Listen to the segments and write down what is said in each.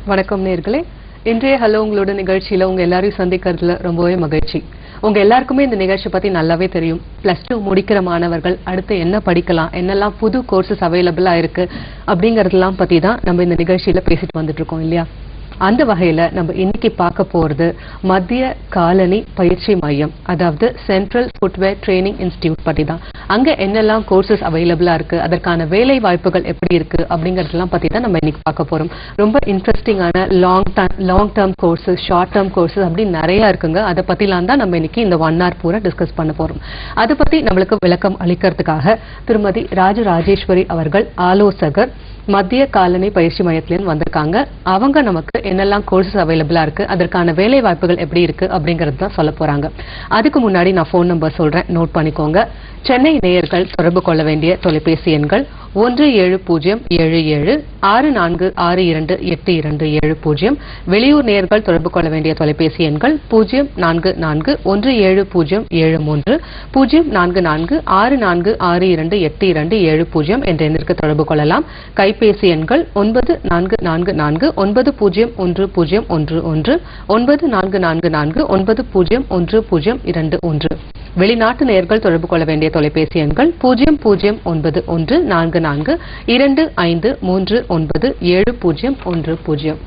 வணக்கம் நேர்களே இன்றைய ஹலோ உங்களோட நிகழ்ச்சியில உங்க எல்லாரையும் சந்திக்கிறதுல ரொம்பவே மகிழ்ச்சி உங்க எல்லாருக்குமே இந்த நிகழ்ச்சி பத்தி நல்லாவே தெரியும் பிளஸ் டூ முடிக்கிற மாணவர்கள் அடுத்து என்ன படிக்கலாம் என்னெல்லாம் புது கோர்சஸ் அவைலபிளா இருக்கு அப்படிங்கறதெல்லாம் பத்தி தான் நம்ம இந்த நிகழ்ச்சியில பேசிட்டு வந்துட்டு இருக்கோம் இல்லையா அந்த வகையில நம்ம இன்னைக்கு பார்க்க போறது மத்திய காலனி பயிற்சி மையம் அதாவது சென்ட்ரல் ஃபுட்வேர் ட்ரைனிங் இன்ஸ்டிடியூட் பத்தி தான் அங்க என்னெல்லாம் கோர்சஸ் அவைலபிளா இருக்கு அதற்கான வேலை வாய்ப்புகள் எப்படி இருக்கு அப்படிங்கறதெல்லாம் பத்தி தான் நம்ம இன்னைக்கு பார்க்க போறோம் ரொம்ப இன்ட்ரெஸ்டிங்கான long long term courses short term courses அப்படி நிறைய இருக்குங்க அதை பத்திலாம் தான் நம்ம இன்னைக்கு இந்த ஒன் ஹவர் பூரா டிஸ்கஸ் பண்ண போறோம் அதை பத்தி நம்மளுக்கு விளக்கம் அளிக்கிறதுக்காக திருமதி ராஜ ராஜேஸ்வரி அவர்கள் ஆலோசகர் மத்திய காலனி பயிற்சி மையத்திலேருந்து வந்திருக்காங்க அவங்க நமக்கு என்னெல்லாம் கோர்சஸ் அவைலபிளா இருக்கு அதற்கான வேலை வாய்ப்புகள் எப்படி இருக்கு அப்படிங்கறது தான் சொல்ல போறாங்க அதுக்கு முன்னாடி நான் ஃபோன் நம்பர் சொல்றேன் நோட் பண்ணிக்கோங்க சென்னை நேயர்கள் தொடர்பு கொள்ள வேண்டிய தொலைபேசி எண்கள் ஒன்று ஏழு பூஜ்ஜியம் ஏழு ஏழு ஆறு நான்கு ஆறு இரண்டு எட்டு இரண்டு ஏழு பூஜ்ஜியம் வெளியூர் நேயர்கள் தொடர்பு கொள்ள வேண்டிய தொலைபேசி எண்கள் பூஜ்ஜியம் நான்கு நான்கு ஒன்று ஏழு பூஜ்ஜியம் ஏழு மூன்று பூஜ்ஜியம் நான்கு நான்கு ஆறு நான்கு ஆறு இரண்டு எட்டு இரண்டு ஏழு பூஜ்ஜியம் என்ற எண்ணிற்கு தொடர்பு கொள்ளலாம் கைபேசி எண்கள் ஒன்பது நான்கு நான்கு நான்கு ஒன்பது பூஜ்ஜியம் ஒன்று பூஜ்ஜியம் ஒன்று ஒன்று ஒன்பது நான்கு நான்கு நான்கு ஒன்பது பூஜ்ஜியம் ஒன்று பூஜ்ஜியம் இரண்டு ஒன்று வெளிநாட்டு நேயர்கள் தொடர்பு கொள்ள வேண்டிய தொலைபேசி எண்கள் பூஜ்ஜியம் பூஜ்ஜியம் ஒன்பது ஒன்று நான்கு நான்கு இரண்டு ஐந்து மூன்று ஒன்பது ஏழு பூஜ்ஜியம் ஒன்று பூஜ்ஜியம்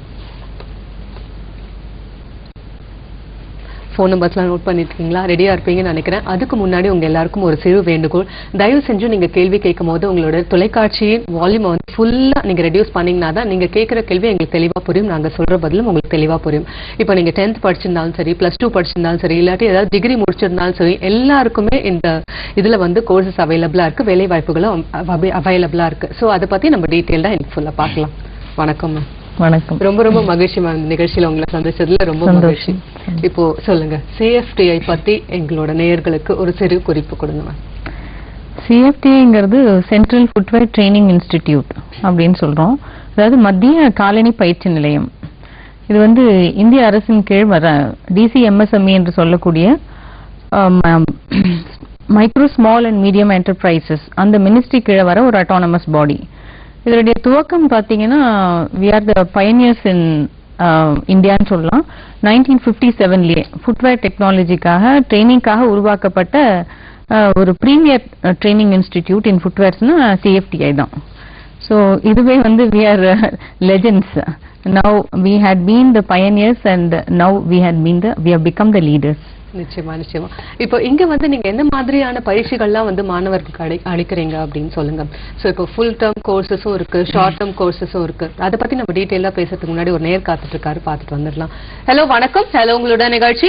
ஃபோன் நம்பர்ஸ்லாம் நோட் பண்ணிருக்கீங்களா ரெடியா இருப்பீங்கன்னு நினைக்கிறேன் அதுக்கு முன்னாடி உங்க எல்லாருக்கும் ஒரு சிறு வேண்டுகோள் தயவு செஞ்சு நீங்க கேள்வி கேட்கும் போது உங்களோட தொலைக்காட்சியின் வால்யூம் வந்து ஃபுல்லா நீங்க ரெடியூஸ் பண்ணீங்கன்னா தான் நீங்க கேட்கிற கேள்வி எங்களுக்கு தெளிவா புரியும் நாங்க சொல்ற பதிலும் உங்களுக்கு தெளிவா புரியும் இப்போ நீங்க டென்த் படிச்சிருந்தாலும் சரி பிளஸ் டூ படிச்சிருந்தாலும் சரி இல்லாட்டி ஏதாவது டிகிரி முடிச்சிருந்தாலும் சரி எல்லாருக்குமே இந்த இதுல வந்து கோர்சஸ் அவைலபிளா இருக்கு வேலை வாய்ப்புகளும் அவைலபிளா இருக்கு ஸோ அதை பத்தி நம்ம டீட்டெயில்டா இன்னைக்கு ஃபுல்லா பார்க்கலாம் வணக்கம் மேம் வணக்கம் ரொம்ப ரொம்ப மகிழ்ச்சி மேம் இந்த நிகழ்ச்சியில உங்களை சந்திச்சதுல ரொம்ப மகிழ்ச்சி சந்தோஷம். இப்போ சொல்லுங்க சிஎஃப்டிஐ பத்தி எங்களோட நேயர்களுக்கு ஒரு சிறு குறிப்பு கொடுங்க மேம் சிஎஃப்டிங்கிறது சென்ட்ரல் ஃபுட்வேர் ட்ரைனிங் இன்ஸ்டிடியூட் அப்படின்னு சொல்றோம் அதாவது மத்திய காலனி பயிற்சி நிலையம் இது வந்து இந்திய அரசின் கீழ் வர டிசிஎம்எஸ்எம்இ என்று சொல்லக்கூடிய micro small and medium enterprises அந்த மினிஸ்ட்ரி கீழே வர ஒரு அட்டானமஸ் பாடி இதனுடைய துவக்கம் பார்த்தீங்கன்னா we are the pioneers in இந்தியான்னு சொல்லலாம் நைன்டீன் ஃபிஃப்டி செவன்லேயே ஃபுட்வேர் டெக்னாலஜிக்காக ட்ரைனிங்காக உருவாக்கப்பட்ட அஹ், ஒரு ப்ரீமியர் ட்ரைனிங் இன்ஸ்டிடியூட் இன் ஃபுட்வேர்ஸ்னா சிஎஃப்டிஐ தான் ஸோ இதுவே வந்து we are legends now we had been the pioneers and now we had been the we have become the leaders நிச்சயமா நிச்சயமா இப்போ இங்க வந்து நீங்க என்ன மாதிரியான பயிற்சிகள்லாம் வந்து மாணவர்களுக்கு அளி அளிக்கிறீங்க அப்படின்னு சொல்லுங்க சோ இப்போ ஃபுல் டேர்ம் கோர்சஸும் இருக்கு ஷார்ட் டேர்ம் கோர்சஸும் இருக்கு அதை பத்தி நம்ம டீட்டெயிலா பேசுறதுக்கு முன்னாடி ஒரு நேர் காத்துட்டு இருக்காரு பார்த்துட்டு வந்துடலாம் ஹலோ வணக்கம் ஹலோ உங்களோட நிகழ்ச்சி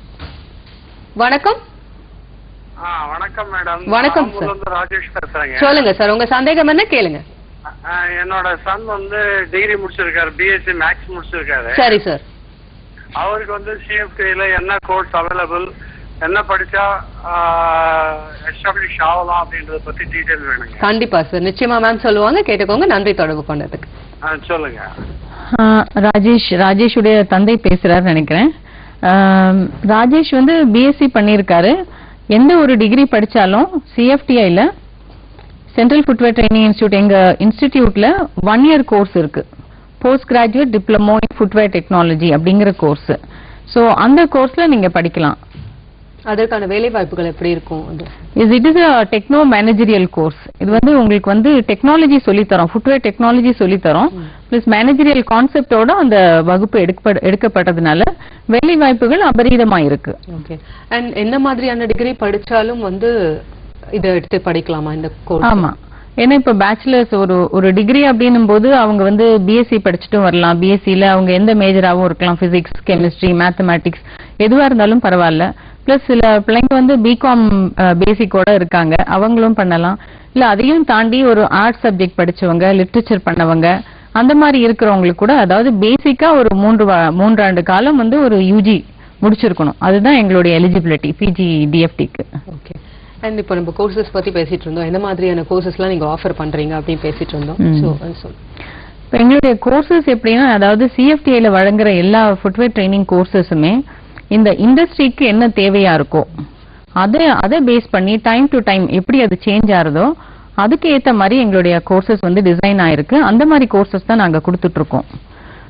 வணக்கம் ஆ வணக்கம் மேடம் வணக்கம், நான் ஆம்பூர்ல இருந்து ராஜேஷ் பேசுறேங்க சொல்லுங்க சார் உங்க சந்தேகம் என்ன கேளுங்க ஆ, என்னோட சன் வந்து டிகிரி முடிச்சிருக்காரு பிஎஸ்சி மேக்ஸ் முடிச்சிருக்காரு சரி சார் அவருக்கு வந்து சிஎஃப்டில என்ன கோர்ஸ் அவைலபிள் என்ன படிச்சா எஸ்டாப்ளிஷ் ஆகலாம் அப்படின்றத பத்தி டீடைல் வேணுங்க கண்டிப்பா சார் நிச்சயமா மேம் சொல்லுவாங்க கேட்டுக்கோங்க நன்றி தொடர்பு கொண்டதுக்கு ஆ, சொல்லுங்க ராஜேஷ் ராஜேஷுடைய தந்தை பேசுறாரு நினைக்கிறேன் ஆம், ராஜேஷ் வந்து பிஎஸ்சி பண்ணியிருக்காரு எந்த ஒரு டிகிரி படிச்சாலும் சிஎஃப்டிஐல சென்ட்ரல் ஃபுட்வேர் ட்ரைனிங் இன்ஸ்டியூட் எங்க இன்ஸ்டிடியூட்ல ஒன் இயர் கோர்ஸ் இருக்கு post graduate diploma in footwear technology அப்படிங்கிற கோர்ஸ் ஸோ அந்த கோர்ஸ்ல நீங்க படிக்கலாம் அதற்கான வேலை வாய்ப்புகள் எப்படி இருக்கும் அது is it is a techno managerial course இது வந்து உங்களுக்கு வந்து டெக்னாலஜி சொல்லித்தரோம் ஃபுட்வேர் டெக்னாலஜி சொல்லித்தரோம் பிளஸ் மேனேஜரியல் கான்செப்டோட அந்த வகுப்பு எடுக்கப்பட எடுக்கப்பட்டதுனால வேலை வாய்ப்புகள் அபரீதமா இருக்கு ஓகே அண்ட் என்ன மாதிரியான டிகிரி படிச்சாலும் வந்து இதை எடுத்து படிக்கலாமா இந்த கோர்ஸ் ஆமா ஏன்னா இப்ப பேச்சுலர்ஸ் ஒரு ஒரு டிகிரி அப்படின்னும் போது அவங்க வந்து பிஎஸ்சி படிச்சுட்டும் வரலாம் பிஎஸ்சில அவங்க எந்த மேஜராகவும் இருக்கலாம் பிசிக்ஸ் கெமிஸ்ட்ரி மேத்தமேட்டிக்ஸ் எதுவா இருந்தாலும் பரவாயில்ல பிளஸ் சில பிள்ளைங்க வந்து பிகாம் பேசிக்கோட இருக்காங்க அவங்களும் பண்ணலாம் இல்ல அதையும் தாண்டி ஒரு ஆர்ட்ஸ் சப்ஜெக்ட் படிச்சவங்க லிட்ரேச்சர் பண்ணவங்க அந்த மாதிரி இருக்கிறவங்களுக்கு கூட அதாவது பேசிக்கா ஒரு மூன்று வா- மூன்றாண்டு காலம் வந்து ஒரு யூஜி முடிச்சிருக்கணும் அதுதான் எங்களுடைய எலிஜிபிலிட்டி பிஜி டிஎஃப்டிக்கு ஓகே அண்ட் இப்போ நம்ம கோர்சஸ் பத்தி பேசிட்டு இருந்தோம் என்ன மாதிரியான கோர்சஸ்லாம் நீங்க ஆஃபர் பண்றீங்க அப்படின்னு பேசிட்டு இருந்தோம் ம். ஸோ சொல் இப்போ எங்களுடைய கோர்சஸ் எப்படின்னா அதாவது சிஎஃப்டிஐல வழங்குற எல்லா ஃபுட்வேர் ட்ரைனிங் கோர்சஸுமே இந்த இண்டஸ்ட்ரிக்கு என்ன தேவையா இருக்கோ அதை அதை பேஸ் பண்ணி டைம் டு டைம் எப்படி அது சேஞ்ச் ஆகுதோ அதுக்கு ஏத்த மாதிரி எங்களுடைய கோர்சஸ் வந்து டிசைன் ஆயிருக்கு அந்த மாதிரி கோர்சஸ் தான் நாங்க கொடுத்துட்டு இருக்கோம்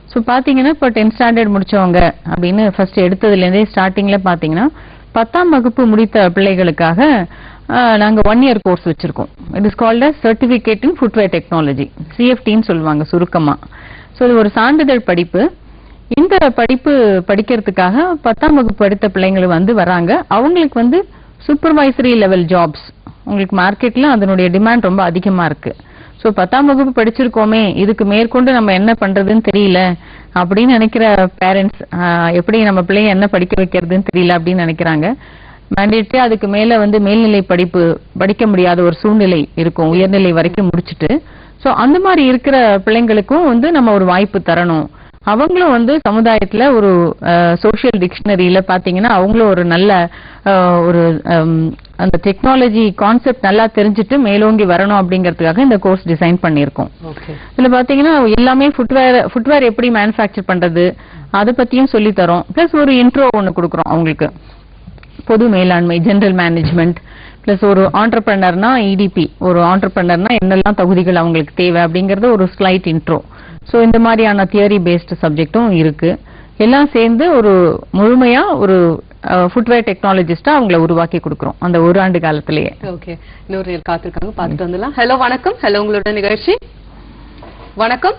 ஸோ பார்த்தீங்கன்னா இப்போ டென்த் ஸ்டாண்டர்ட் முடிச்சவங்க அப்படின்னு ஃபர்ஸ்ட் எடுத்ததுலேருந்தே ஸ்டார்டிங்கில் பார்த்தீங்கன்னா பத்தாம் வகுப்பு முடித்த பிள்ளைகளுக்காக நாங்கள் ஒன் இயர் கோர்ஸ் வச்சுருக்கோம் it is called a certificate in footwear technology சிஎஃப்டின்னு சொல்லுவாங்க சுருக்கமாக ஸோ இது ஒரு சான்றிதழ் படிப்பு இந்த படிப்பு படிக்கிறதுக்காக பத்தாம் வகுப்பு படித்த பிள்ளைங்கள் வந்து வராங்க அவங்களுக்கு வந்து சூப்பர்வைசரி லெவல் ஜாப்ஸ் உங்களுக்கு மார்க்கெட்ல அதனுடைய டிமாண்ட் ரொம்ப அதிகமா இருக்கு ஸோ பத்தாம் வகுப்பு படிச்சிருக்கோமே இதுக்கு மேற்கொண்டு நம்ம என்ன பண்றதுன்னு தெரியல அப்படின்னு நினைக்கிற பேரண்ட்ஸ் எப்படி நம்ம பிள்ளைங்க என்ன படிக்க வைக்கிறதுன்னு தெரியல அப்படின்னு நினைக்கிறாங்க மேண்டேட்டே அதுக்கு மேல வந்து மேல்நிலை படிப்பு படிக்க முடியாத ஒரு சூழ்நிலை இருக்கும் உயர்நிலை வரைக்கும் முடிச்சுட்டு ஸோ அந்த மாதிரி இருக்கிற பிள்ளைங்களுக்கும் வந்து நம்ம ஒரு வாய்ப்பு தரணும் அவங்களும் வந்து சமுதாயத்துல ஒரு சோஷியல் டிக்ஷனரியில பாத்தீங்கன்னா அவங்களும் ஒரு நல்ல அஹ், ஒரு ஹம், அந்த டெக்னாலஜி கான்செப்ட் நல்லா தெரிஞ்சுட்டு மேலோங்கி வரணும் அப்படிங்கிறதுக்காக இந்த கோர்ஸ் டிசைன் பண்ணியிருக்கோம் ஓகே இதுல பாத்தீங்கன்னா எல்லாமே ஃபுட்வேர் ஃபுட்வேர் எப்படி மேனுஃபேக்சர் பண்றது அதை பத்தியும் சொல்லி தரோம் பிளஸ் ஒரு இன்ட்ரோ ஒன்னு கொடுக்குறோம் அவங்களுக்கு பொது மேலாண்மை ஜெனரல் மேனேஜ்மெண்ட் பிளஸ் ஒரு ஆண்டர்பிரனர்னா இடிபி ஒரு ஆண்டர்பிரனர்னா என்னெல்லாம் தகுதிகள் அவங்களுக்கு தேவை அப்படிங்கறது ஒரு ஸ்லைட் இன்ட்ரோ ஸோ இந்த மாதிரியான தியரி பேஸ்டு சப்ஜெக்டும் இருக்கு எல்லாம் சேர்ந்து ஒரு முழுமையா ஒரு ஃபுட்வேர் டெக்னாலஜிஸ்டா அவங்கள உருவாக்கி கொடுக்குறோம் அந்த ஒரு ஆண்டு காலத்திலேயே ஓகே இன்னொரு நேர் காத்திருக்காங்க பார்த்துட்டு வந்துடலாம் ஹலோ வணக்கம் ஹலோ உங்களோட நிகழ்ச்சி வணக்கம்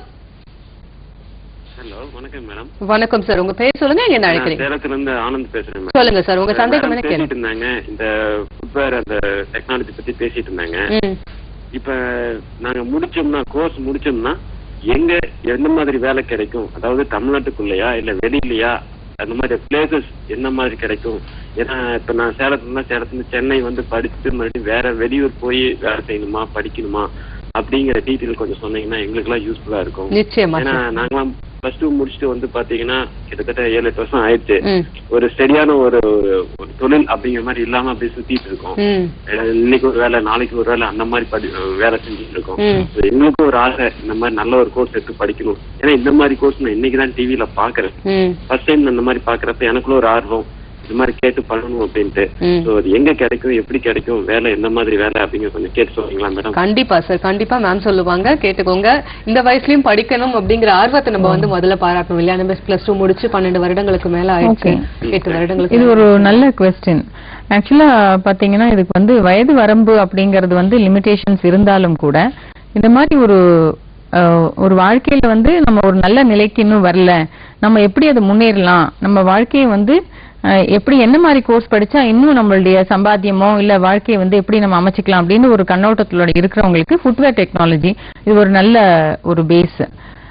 ஹலோ வணக்கம் மேடம் வணக்கம் சார் உங்க பேர் சொல்லுங்க எங்க இருந்து நான் அழைக்கிறீங்க சேலத்துல இருந்து ஆனந்த் பேசுறேன் மேடம் சொல்லுங்க சார் உங்க சந்தேகம் என்ன மேடம் கேளுங்க பேசிட்டு இருந்தாங்க இந்த ஃபுட்வேர் அந்த டெக்னாலஜி பத்தி பேசிட்டு இருந்தாங்க ம் இப்ப நாங்க முடிச்சோம்னா கோர்ஸ் முடிச்சோம்னா எங்க எந்த மாதிரி வேலை கிடைக்கும் அதாவது தமிழ்நாட்டுக்குள்ளயா இல்ல வெளியிலயா அந்த மாதிரி பிளேசஸ் என்ன மாதிரி கிடைக்கும் ஏன்னா இப்ப நான் சேலத்துல இருந்தா சேலத்துல இருந்து சென்னை வந்து படிச்சுட்டு மறுபடியும் வேற வெளியூர் போய் வேலை செய்யணுமா படிக்கணுமா அப்படிங்கிற டீட்டெயில் கொஞ்சம் சொன்னீங்கன்னா எங்களுக்கு எல்லாம் யூஸ்ஃபுல்லா இருக்கும் நிச்சயமா ஏன்னா சார் நாங்களாம் பிளஸ் டூ முடிச்சுட்டு வந்து பாத்தீங்கன்னா கிட்டத்தட்ட ஏழு எட்டு வருஷம் ஆயிடுச்சு ம் ஒரு ஸ்டெடியான ஒரு ஒரு- ஒரு தொழில் அப்படிங்கிற மாதிரி இல்லாம அப்படியே சுத்திட்டு இருக்கோம் ம் அஹ் இன்னைக்கு ஒரு வேலை நாளைக்கு ஒரு வேலை அந்த மாதிரி படி அஹ் வேலை செஞ்சுட்டு இருக்கோம் ம். So எங்களுக்கும் ஒரு ஆசை இந்த மாதிரி நல்ல ஒரு கோர்ஸ் எடுத்து படிக்கணும் ஏன்னா இந்த மாதிரி கோர்ஸ் நான் இன்னைக்கு தான் டிவியில பாக்குறேன் ம் ஃபர்ஸ்ட் டைம் இந்த மாதிரி பாக்குறப்ப எனக்குள்ள ஒரு ஆர்வம் இந்த மாதிரி கேட்டு பண்ணணும் அப்படின்ட்டு ம். சோ அது எங்க கிடைக்கும் எப்படி கிடைக்கும் வேலை எந்த மாதிரி வேலை அப்படிங்கிற கொஞ்சம் கேட்டு சொல்றீங்களா மேடம் கண்டிப்பா சார் கண்டிப்பா மேம் சொல்லுவாங்க கேட்டுக்கோங்க இந்த வயசுலயும் படிக்கணும் அப்படிங்கிற ஆர்வத்தை நம்ம வந்து முதல்ல பாராட்டணும் இல்லையா நம்ம பிளஸ் டூ முடிச்சு பன்னெண்டு வருடங்களுக்கு மேல ஆயிடுச்சு Okay. எட்டு வருடங்களுக்கு இது மேல ஒரு நல்ல கொஸ்டின் ஆக்சுவலா பாத்தீங்கன்னா இதுக்கு வந்து வயது வரம்பு அப்படிங்கறது வந்து லிமிடேஷன்ஸ் இருந்தாலும் கூட இந்த மாதிரி ஒரு அஹ், ஒரு வாழ்க்கையில வந்து நம்ம ஒரு நல்ல நிலைக்கு இன்னும் வரல நம்ம எப்படி அதை முன்னேறலாம் நம்ம வாழ்க்கையை வந்து அஹ், எப்படி என்ன மாதிரி கோர்ஸ் படிச்சா இன்னும் நம்மளுடைய சம்பாத்தியமோ இல்ல வாழ்க்கையை வந்து எப்படி நம்ம அமைச்சிக்கலாம் அப்படின்னு ஒரு கண்ணோட்டத்தோட இருக்கிறவங்களுக்கு ஃபுட்வேர் டெக்னாலஜி இது ஒரு நல்ல ஒரு பேஸ்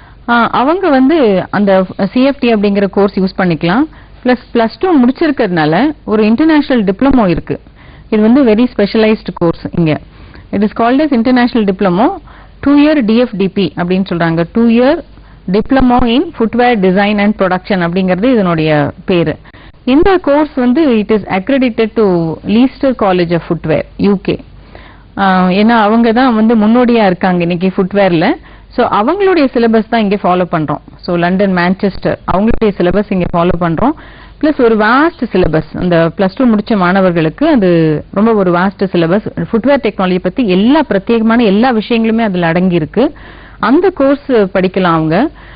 அவங்க வந்து அந்த சிஎஃப்டி அப்படிங்கிற கோர்ஸ் யூஸ் பண்ணிக்கலாம் பிளஸ் பிளஸ் டூ முடிச்சிருக்கிறதுனால ஒரு இன்டர்நேஷனல் டிப்ளமோ இருக்கு இது வந்து வெரி ஸ்பெஷலைஸ்டு கோர்ஸ் இங்க it is called as international diploma two year DFTP அப்படின்னு சொல்றாங்க two year diploma in footwear design and production அப்படிங்கிறது இதனுடைய பேரு இந்த கோர்ஸ் வந்து it is accredited to Leicester college of footwear UK ah ஏன்னா அவங்க தான் வந்து முன்னோடியா இருக்காங்க இன்னைக்கு ஃபுட்வேர்ல ஸோ அவங்களுடைய சிலபஸ் தான் இங்க ஃபாலோ பண்றோம் ஸோ லண்டன் மான்செஸ்டர் அவங்களுடைய சிலபஸ் இங்க ஃபாலோ பண்றோம் பிளஸ் ஒரு வாஸ்ட் சிலபஸ் அந்த பிளஸ் டூ முடிச்ச மாணவர்களுக்கு அது ரொம்ப ஒரு வாஸ்ட் சிலபஸ் ஃபுட்வேர் டெக்னாலஜி பத்தி எல்லா பிரத்யேகமான எல்லா விஷயங்களுமே அதுல அடங்கி இருக்கு அந்த கோர்ஸ் படிக்கலாம் அவங்க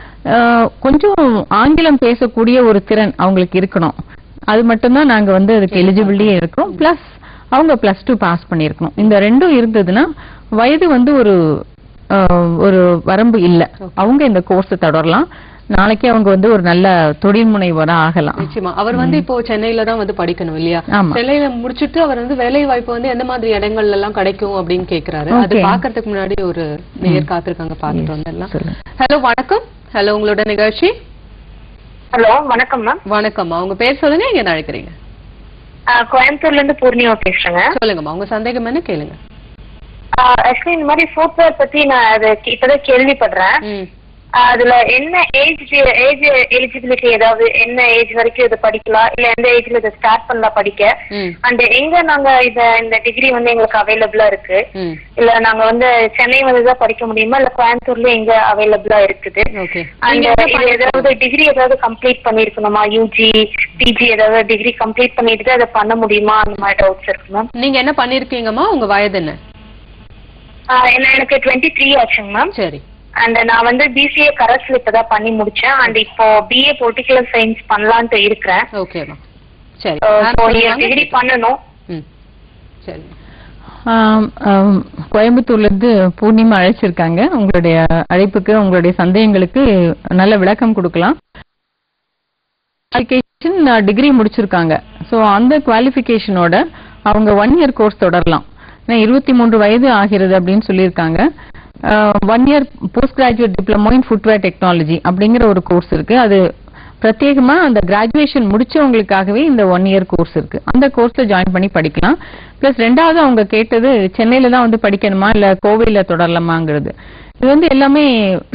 ஆஹ் கொஞ்சம் ஆங்கிலம் பேசக்கூடிய ஒரு திறன் அவங்களுக்கு இருக்கணும் அது மட்டும்தான் நாங்க வந்து அதுக்கு எலிஜிபிலிட்டியே இருக்கோம் பிளஸ் அவங்க பிளஸ் டூ பாஸ் பண்ணியிருக்கணும் இந்த ரெண்டும் இருந்ததுன்னா வயது வந்து ஒரு ஆஹ், ஒரு வரம்பு இல்ல அவங்க இந்த கோர்ஸ் தொடரலாம் நாளைக்கு அவங்க வந்து ஒரு நல்ல தொழில் முனைவரா ஆகலாம் நிச்சயமா அவர் வந்து இப்போ சென்னையில தான் வந்து படிக்கணும் இல்லையா ஆமா. சென்னையில முடிச்சிட்டு அவர் வந்து வேலை வாய்ப்பு வந்து எந்த மாதிரி இடங்கள்ல எல்லாம் கிடைக்கும் அப்படின்னு கேக்குறாரு அது Okay. பாக்குறதுக்கு முன்னாடி ஒரு நேர் காத்திருக்காங்க பாத்துட்டு வந்துடலாம் சொல்லுங்க. ஹலோ வணக்கம் ஹலோ உங்களோட நிகழ்ச்சி ஹலோ வணக்கம் மேம் வணக்கம்மா உங்க பேர் சொல்லுங்க எங்க இருந்து அழைக்கிறீங்க கோயம்புத்தூர்ல இருந்து பூர்ணிமா பேசுறேங்க சொல்லுங்கம்மா உங்க சந்தேகம் என்ன கேளுங்க ஆக்சுவலி இந்த மாதிரி ஃபுட்வேர் பத்தி நான் அது இப்பதான் கேள்விப்படுறேன் ம் ஆஹ் அதுல என்ன ஏஜ் ஏஜ் எலிஜிபிலிட்டி ஏதாவது என்ன ஏஜ் வரைக்கும் இதை படிக்கலாம் இல்ல எந்த ஏஜ்ல இதை ஸ்டார்ட் பண்ணலாம் படிக்க ம் அண்ட் எங்க நாங்க இத இந்த டிகிரி வந்து எங்களுக்கு அவைலபிளா இருக்கு ம் இல்ல நாங்க வந்து சென்னை வந்து தான் படிக்க முடியுமா இல்ல கோயம்புத்தூர்ல எங்க அவைலபிளா இருக்குது ஓகே அண்ட் இது ஏதாவது டிகிரி ஏதாவது கம்ப்ளீட் பண்ணிருக்கணுமா யூஜி பிஜி ஏதாவது டிகிரி கம்ப்ளீட் பண்ணிட்டு தான் அதை பண்ண முடியுமா அந்த மாதிரி டவுட்ஸ் இருக்கு மேம் நீங்க என்ன பண்ணிருக்கீங்கம்மா உங்க வயது என்ன என்ன எனக்கு டுவெண்ட்டி த்ரீ ஆச்சுங்க மேம் சரி அண்ட் நான் வந்து பிசிஏ கரஸ்ல இப்பதான் பண்ணி முடிச்சேன் அண்ட் இப்போ பிஏ பொலிட்டிக்கல் சயின்ஸ் பண்ணலான்ட்டு இருக்கிறேன் ஓகேம்மா சரி ஸோ டிகிரி பண்ணணும் ம் சரி ஆம், ஆம், கோயம்புத்தூர்ல இருந்து பூர்ணிமா அழைச்சிருக்காங்க உங்களுடைய அழைப்புக்கு உங்களுடைய சந்தேகங்களுக்கு நல்ல விளக்கம் கொடுக்கலாம் குவாலிஃபிகேஷன் டிகிரி முடிச்சிருக்காங்க ஸோ அந்த குவாலிஃபிகேஷனோட அவங்க ஒன் இயர் கோர்ஸ் தொடரலாம் ஏன்னா இருபத்தி மூன்று வயது ஆகிறது அப்படின்னு சொல்லியிருக்காங்க one year post graduate diploma in footwear technology அப்படிங்கிற ஒரு கோர்ஸ் இருக்கு அது பிரத்யேகமா அந்த கிராஜுவேஷன் முடிச்சவங்களுக்காகவே இந்த ஒன் இயர் கோர்ஸ் இருக்கு அந்த கோர்ஸ்ல ஜாயின் பண்ணி படிக்கலாம் பிளஸ் ரெண்டாவது அவங்க கேட்டது சென்னையில தான் வந்து படிக்கணுமா இல்ல கோவையில தொடரலாமாங்கிறது இது வந்து எல்லாமே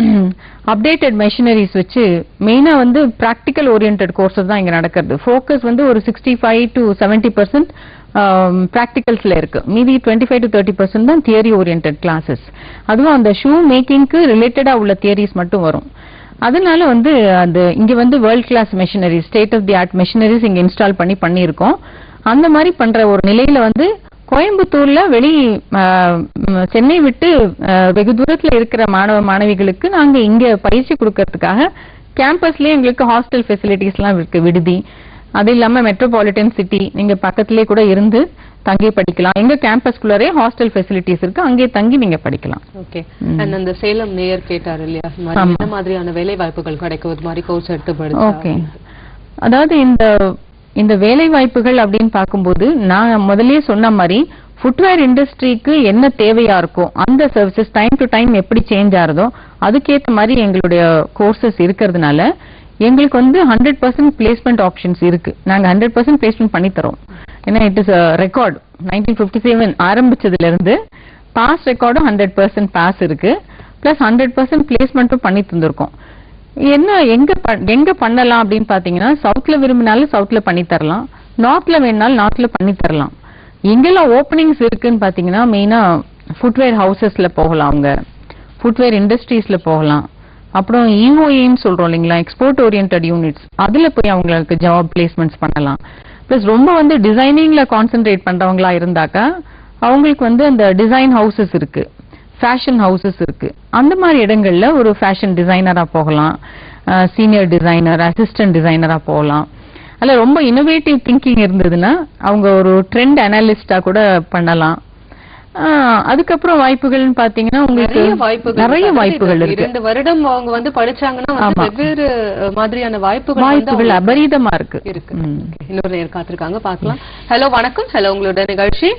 அப்டேட்டட் மெஷினரிஸ் வச்சு மெயினா வந்து ப்ராக்டிக்கல் ஓரியன்ட் கோர்சஸ் தான் இங்க நடக்கிறது ஃபோக்கஸ் வந்து ஒரு sixty five to seventy percent ப்ராக்டிகல்ஸ்ல இருக்கு மீதி twenty five to thirty percent தான் தியரி ஓரியன்ட் கிளாஸஸ் அதுவும் அந்த ஷூ மேக்கிங்க்கு ரிலேட்டடா உள்ள தியரிஸ் மட்டும் வரும் அதனால வந்து அது இங்க வந்து world class machinery state of the art machineries இங்க இன்ஸ்டால் பண்ணி பண்ணியிருக்கோம் அந்த மாதிரி பண்ற ஒரு நிலையில வந்து கோயம்புத்தூர்ல வெளி ஆஹ், ம், சென்னை விட்டு ஆஹ், வெகு தூரத்துல இருக்கிற மாணவ மாணவிகளுக்கு நாங்க இங்க பயிற்சி கொடுக்கறதுக்காக கேம்பஸ்லயே எங்களுக்கு ஹாஸ்டல் ஃபெசிலிட்டிஸ் எல்லாம் இருக்கு விடுதி அது இல்லாம மெட்ரோபாலிட்டன் சிட்டி நீங்க பக்கத்திலே கூட இருந்து தங்கி படிக்கலாம் எங்க கேம்பஸ்குள்ளரே ஹாஸ்டல் ஃபெசிலிட்டிஸ் இருக்கு அங்கேயே தங்கி நீங்க படிக்கலாம் ஓகே ம். அண்ட் அந்த சேலம் நேயர் கேட்டார் இல்லையா இந்த மாதிரி ஆமா. என்ன மாதிரியான வேலை வாய்ப்புகள் கிடைக்கும் இது மாதிரி கோர்ஸ் எடுத்து படிச்சா ஓகே அதாவது இந்த இந்த வேலை வாய்ப்புகள் அப்படின்னு பார்க்கும்போது நான் முதல்லயே சொன்ன மாதிரி ஃபுட்வேர் இண்டஸ்ட்ரிக்கு என்ன தேவையா இருக்கோ அந்த சர்வீசஸ் டைம் டு டைம் எப்படி சேஞ்ச் ஆகுதோ அதுக்கேற்ற மாதிரி எங்களுடைய கோர்சஸ் இருக்கிறதுனால எங்களுக்கு வந்து ஹண்ட்ரட் பர்சன்ட் பிளேஸ்மெண்ட் ஆப்ஷன்ஸ் இருக்கு நாங்க ஹண்ட்ரட் பர்சன்ட் பிளேஸ்மெண்ட் பண்ணி தரோம் ஏன்னா it is record nineteen fifty seven ஆரம்பிச்சதுல இருந்து பாஸ் ரெக்கார்டும் ஹண்ட்ரட் பர்சன்ட் பாஸ் இருக்கு பிளஸ் ஹண்ட்ரட் பர்சன்ட் பிளேஸ்மெண்ட்டும் பண்ணி தந்திருக்கோம் என்ன எங்க ப- எங்க பண்ணலாம் அப்படின்னு பாத்தீங்கன்னா சவுத்ல விரும்பினாலும் சவுத்ல பண்ணி தரலாம் நார்த்ல வேணாலும் நார்த்ல பண்ணி தரலாம் எங்கெல்லாம் ஓப்பனிங்ஸ் இருக்குன்னு பாத்தீங்கன்னா மெயினா ஃபுட்வேர் ஹவுசஸ்ல போகலாம் அவங்க ஃபுட்வேர் இண்டஸ்ட்ரீஸ்ல போகலாம் அப்புறம் இஓஏன்னு சொல்றோம் இல்லைங்களா எக்ஸ்போர்ட் ஓரியன்ட் யூனிட்ஸ் அதுல போய் அவங்களுக்கு ஜாப் பிளேஸ்மெண்ட்ஸ் பண்ணலாம் பிளஸ் ரொம்ப வந்து டிசைனிங்ல கான்சென்ட்ரேட் பண்றவங்களா இருந்தாக்கா அவங்களுக்கு வந்து அந்த டிசைன் ஹவுசஸ் இருக்கு ஃபேஷன் ஹவுசஸ் இருக்கு அந்த மாதிரி இடங்கள்ல ஒரு ஃபேஷன் டிசைனரா போகலாம் சீனியர் டிசைனர் அசிஸ்டன்ட் டிசைனரா போகலாம் அல்ல ரொம்ப இன்னோவேட்டிவ் திங்கிங் இருந்ததுன்னா அவங்க ஒரு ட்ரெண்ட் அனாலிஸ்டா கூட பண்ணலாம் ஆஹ் அதுக்கப்புறம் வாய்ப்புகள்னு பாத்தீங்கன்னா உங்களுக்கு நிறைய வாய்ப்புகள் நிறைய இருக்கு. வாய்ப்புகள் அதாவது இருக்கு இரண்டு வருடம் அவங்க வந்து படிச்சாங்கன்னா வந்து ஆமா. வெவ்வேறு அஹ், மாதிரியான வாய்ப்புகள் வந்து வாய்ப்புகள் அவங்களுக்கு அபரீதமா இருக்கு இருக்கு ம். Okay. இன்னொரு நேர் காத்திருக்காங்க பார்க்கலாம் ஹலோ வணக்கம் ஹலோ உங்களோட நிகழ்ச்சி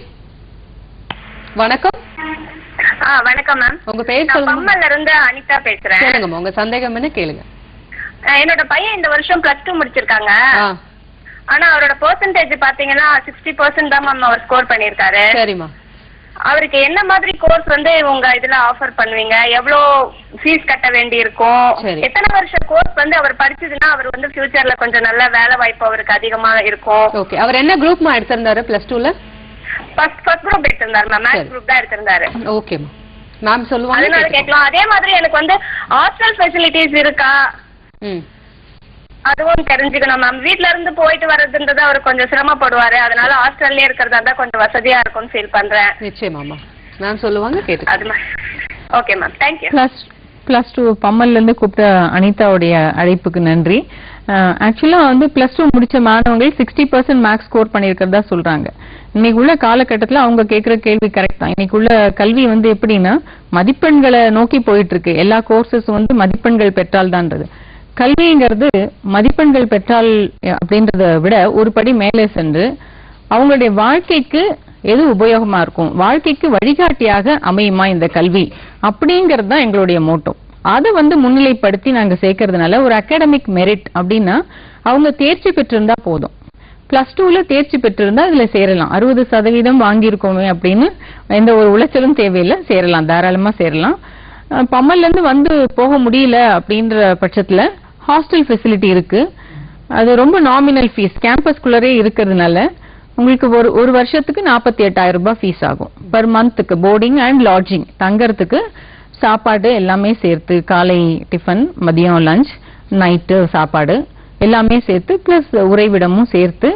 வணக்கம் ஆ வணக்கம் மேம் உங்க பேர் நான் சொல்லுங்க பம்மல்ல இருந்து அனிதா பேசுறேன் கேளுங்கம்மா உங்க சந்தேகம் என்ன கேளுங்க அஹ் என்னோட பையன் இந்த வருஷம் பிளஸ் டூ முடிச்சிருக்காங்க ஆ ஆனா அவரோட பெர்சன்டேஜ் பாத்தீங்கன்னா சிக்ஸ்டி பர்சன்ட் தான் மேம் அவர் ஸ்கோர் பண்ணிருக்காரு சரிம்மா அவருக்கு என்ன மாதிரி கோர்ஸ் வந்து உங்க இதுல ஆஃபர் பண்ணுவீங்க எவ்வளவு ஃபீஸ் கட்ட வேண்டி இருக்கும் சரி. எத்தனை வருஷம் கோர்ஸ் வந்து அவர் படிச்சதுன்னா அவர் வந்து ஃபியூச்சர்ல கொஞ்சம் நல்ல வேலை வாய்ப்பு அவருக்கு அதிகமா இருக்கும் ஓகே அவர் என்ன குரூப்மா எடுத்திருந்தாரு பிளஸ் டூல ஃபர்ஸ்ட் ஃபர்ஸ்ட் குரூப் எடுத்திருந்தாரு மேம் சரி. மேத்ஸ் குரூப் தான் எடுத்திருந்தாரு ஓகேம்மா மேம் சொல்லுவாங்க அதனால கேட்டுக்கோ. கேட்கலாம் அதே மாதிரி எனக்கு வந்து ஹாஸ்டல் ஃபெசிலிட்டிஸ் இருக்கா ம் அதுவும் தெரிஞ்சுக்கணும் மேம் வீட்ல இருந்து போயிட்டு வர்றதுன்றது அவர் கொஞ்சம் சிரமப்படுவாரு அதனால ஹாஸ்டல்லே இருக்கிறதா தான் கொஞ்சம் வசதியா இருக்கும்னு ஃபீல் பண்றேன் நிச்சயமாம்மா மேம் சொல்லுவாங்க கேட்டு அது okay ma'am thank you plus plus two பம்மல்ல இருந்து கூப்பிட்ட அனிதாவுடைய அழைப்புக்கு நன்றி ஆக்சுவலா வந்து பிளஸ் டூ முடிச்ச மாணவர்கள் சிக்ஸ்டி பர்சன்ட் மேக்ஸ் ஸ்கோர் பண்ணியிருக்கிறதா சொல்றாங்க இன்னைக்கு உள்ள காலகட்டத்துல அவங்க கேட்கிற கேள்வி கரெக்ட் தான் இன்னைக்கு உள்ள கல்வி வந்து எப்படின்னா மதிப்பெண்களை நோக்கி போயிட்டு இருக்கு எல்லா கோர்சஸ் வந்து மதிப்பெண்கள் பெற்றால்தான்றது கல்விங்கிறது மதிப்பெண்கள் பெற்றால் அஹ், அப்படின்றத விட ஒரு படி மேலே சென்று அவங்களுடைய வாழ்க்கைக்கு எது உபயோகமா இருக்கும் வாழ்க்கைக்கு வழிகாட்டியாக அமையுமா இந்த கல்வி அப்படிங்கிறது தான் எங்களுடைய மோட்டோ அதை வந்து முன்னிலைப்படுத்தி நாங்க சேர்க்கறதுனால ஒரு அகாடமிக் மெரிட் அப்படின்னா அவங்க தேர்ச்சி பெற்றிருந்தா போதும் பிளஸ் டூல தேர்ச்சி பெற்றிருந்தா இதுல சேரலாம் அறுபது சதவீதம் வாங்கியிருக்கோமே அப்படின்னு எந்த ஒரு உளைச்சலும் தேவையில்லை சேரலாம் தாராளமா சேரலாம் அஹ் பம்மல்ல இருந்து வந்து போக முடியல அப்படின்ற பட்சத்துல ஹாஸ்டல் ஃபெசிலிட்டி இருக்கு அது ரொம்ப நாமினல் ஃபீஸ் கேம்பஸ்குள்ளரே இருக்கிறதுனால உங்களுக்கு ஒரு ஒரு வருஷத்துக்கு நாற்பத்தி எட்டாயிரம் ரூபாய் ஃபீஸ் ஆகும் பர் மந்த்துக்கு போர்டிங் அண்ட் லாட்ஜிங் தங்கறதுக்கு சாப்பாடு எல்லாமே சேர்த்து காலை டிஃபன் மதியம் லஞ்ச் நைட்டு சாப்பாடு எல்லாமே சேர்த்து பிளஸ் உறைவிடமும் சேர்த்து